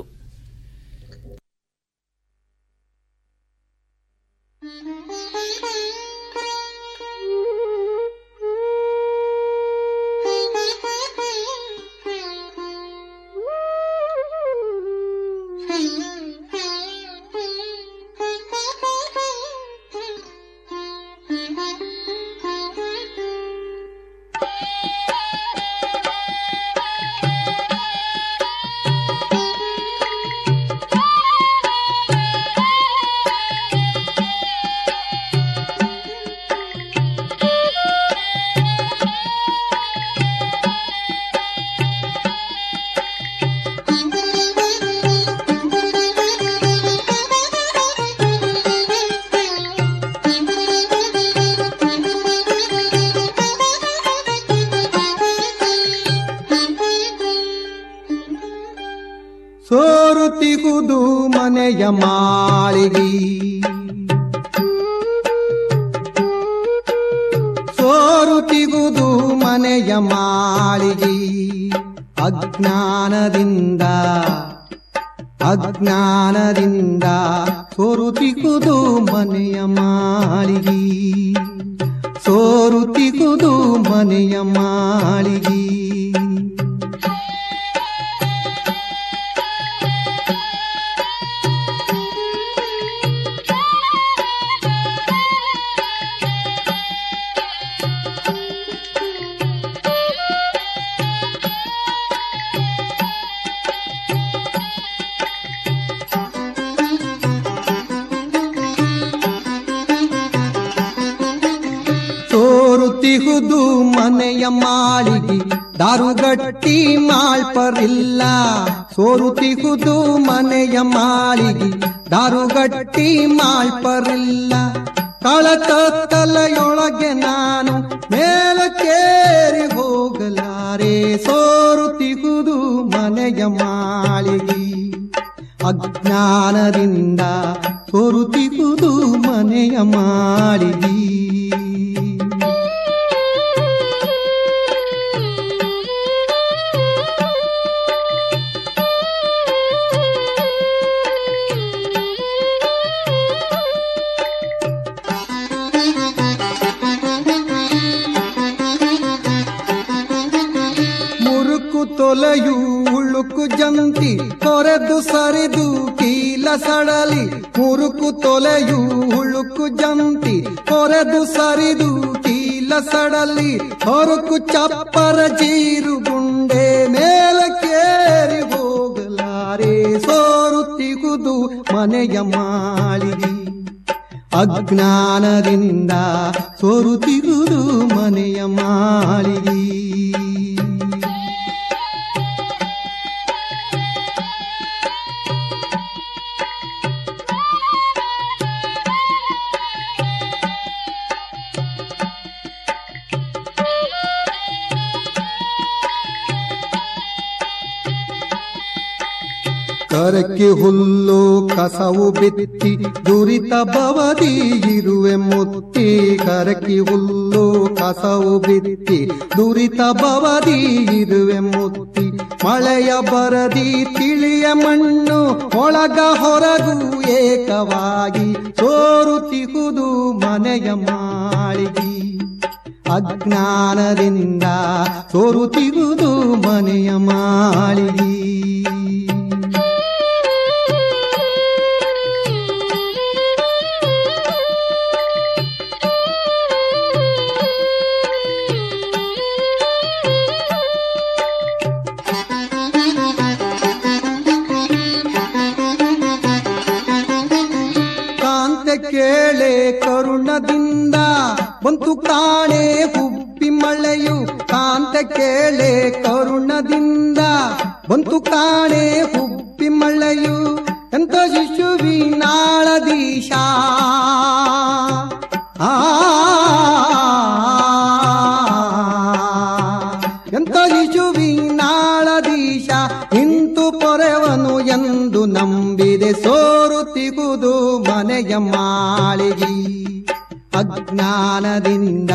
ಸೋರುತಿಗುದು ಮನೆಯ ಮಾಳಿಗಿ ಸೋರುತಿಗುದು ಮನೆಯ ಮಾಳಿಗಿ ಅಜ್ಞಾನದಿಂದ ಅಜ್ಞಾನದಿಂದ ಸೋರುತಿಗುದು ಮನೆಯ ಮಾಳಿಗಿ ಸೋರುತಿಗುದು ಮನೆಯ ಮಾಳಿಗಿ ಸೋರುತಿಹುದು ಮನೆಯ ಮಾಳಿಗೆ ದಾರುಗಟ್ಟಿ ಮಾಳ್ಪರಿಲ್ಲ ಸೋರುತಿಹುದು ಮನೆಯ ಮಾಳಿಗೆ ದಾರುಗಟ್ಟಿ ಮಾಳ್ಪರಿಲ್ಲ ಕಳತ ತಲೆಯೊಳಗೆ ನಾನು ಮೇಲಕ್ಕೇರಿ ಹೋಗಲಾರೆ ಸೋರುತಿಹುದು ಮನೆಯ ಮಾಳಿಗೆ ಅಜ್ಞಾನದಿಂದ ಸೋರುತಿಹುದು ಮನೆಯ ಮಾಳಿಗೆ ಮುರುಕು ತೊಲೆಯು ಉಳುಕು ಜಂತಿ ಕೊರೆದು ಸರಿದು ಕೀಲ ಸಡಲಿ ಮುರುಕು ತೊಲೆಯು ಉಳುಕು ಜಂತಿ ಕೊರೆದು ಸರಿದು ಕೀಲ ಸಡಲಿ ಹೊರಕು ಚಪ್ಪರ ಜೀರು ಗುಂಡೆ ಮೇಲಕ್ಕೇರಿ ಹೋಗಲಾರೆ ಸೋರುತ್ತಿಗುದು ಮನೆಯ ಮಾಳಿಗೆ ಅಜ್ಞಾನದಿಂದ ಸೋರುತ್ತಿಗುದು ಮನೆಯ ಮಾಳಿಗೆ ಕರಕ್ಕೆ ಹುಲ್ಲು ಕಸವು ಬಿತ್ತಿ ದುರಿತ ಬವದಿ ಇರುವೆ ಮುತ್ತಿ ಕರಕಿ ಹುಲ್ಲು ಕಸವು ಬಿತ್ತಿ ದುರಿತ ಬವದಿ ಇರುವೆ ಮುತ್ತಿ ಮಳೆಯ ಬರದಿ ತಿಳಿಯ ಮಣ್ಣು ಒಳಗ ಹೊರಗು ಏಕವಾಗಿ ಸೋರುತಿಹುದು ಮನೆಯ ಮಾಳಿಗೆ ಅಜ್ಞಾನದಿಂದ ಸೋರುತಿಗುದು ಮನೆಯ ಮಾಳಿಗೆ ಕಾಂತೆ ಕೇಳೆ ಕರುಣದಿಂದ ಬಂತು ಕಾಣೆ ಹುಬ್ಬಿ ಮಳೆಯು ಕಾಂತೆ ಕೇಳೆ ಕರುಣದಿಂದ ಬಂತು ಕಾಣೆ ಹುಬ್ಬಿ ಮಳೆಯು ಎಂತ ಶಿಶುವಿನಾಳದೀಶ ಆ ಎಂತ ಶಿಶುವಿನಾಳದೀಶ ಇಂತು ಪೊರೆವನು ಎಂದು ನಂಬಿದೆ ಸೋರುತ್ತಿಗುದು ಮನೆಯ ಮಾಳಿಗೆ ಅಜ್ಞಾನದಿಂದ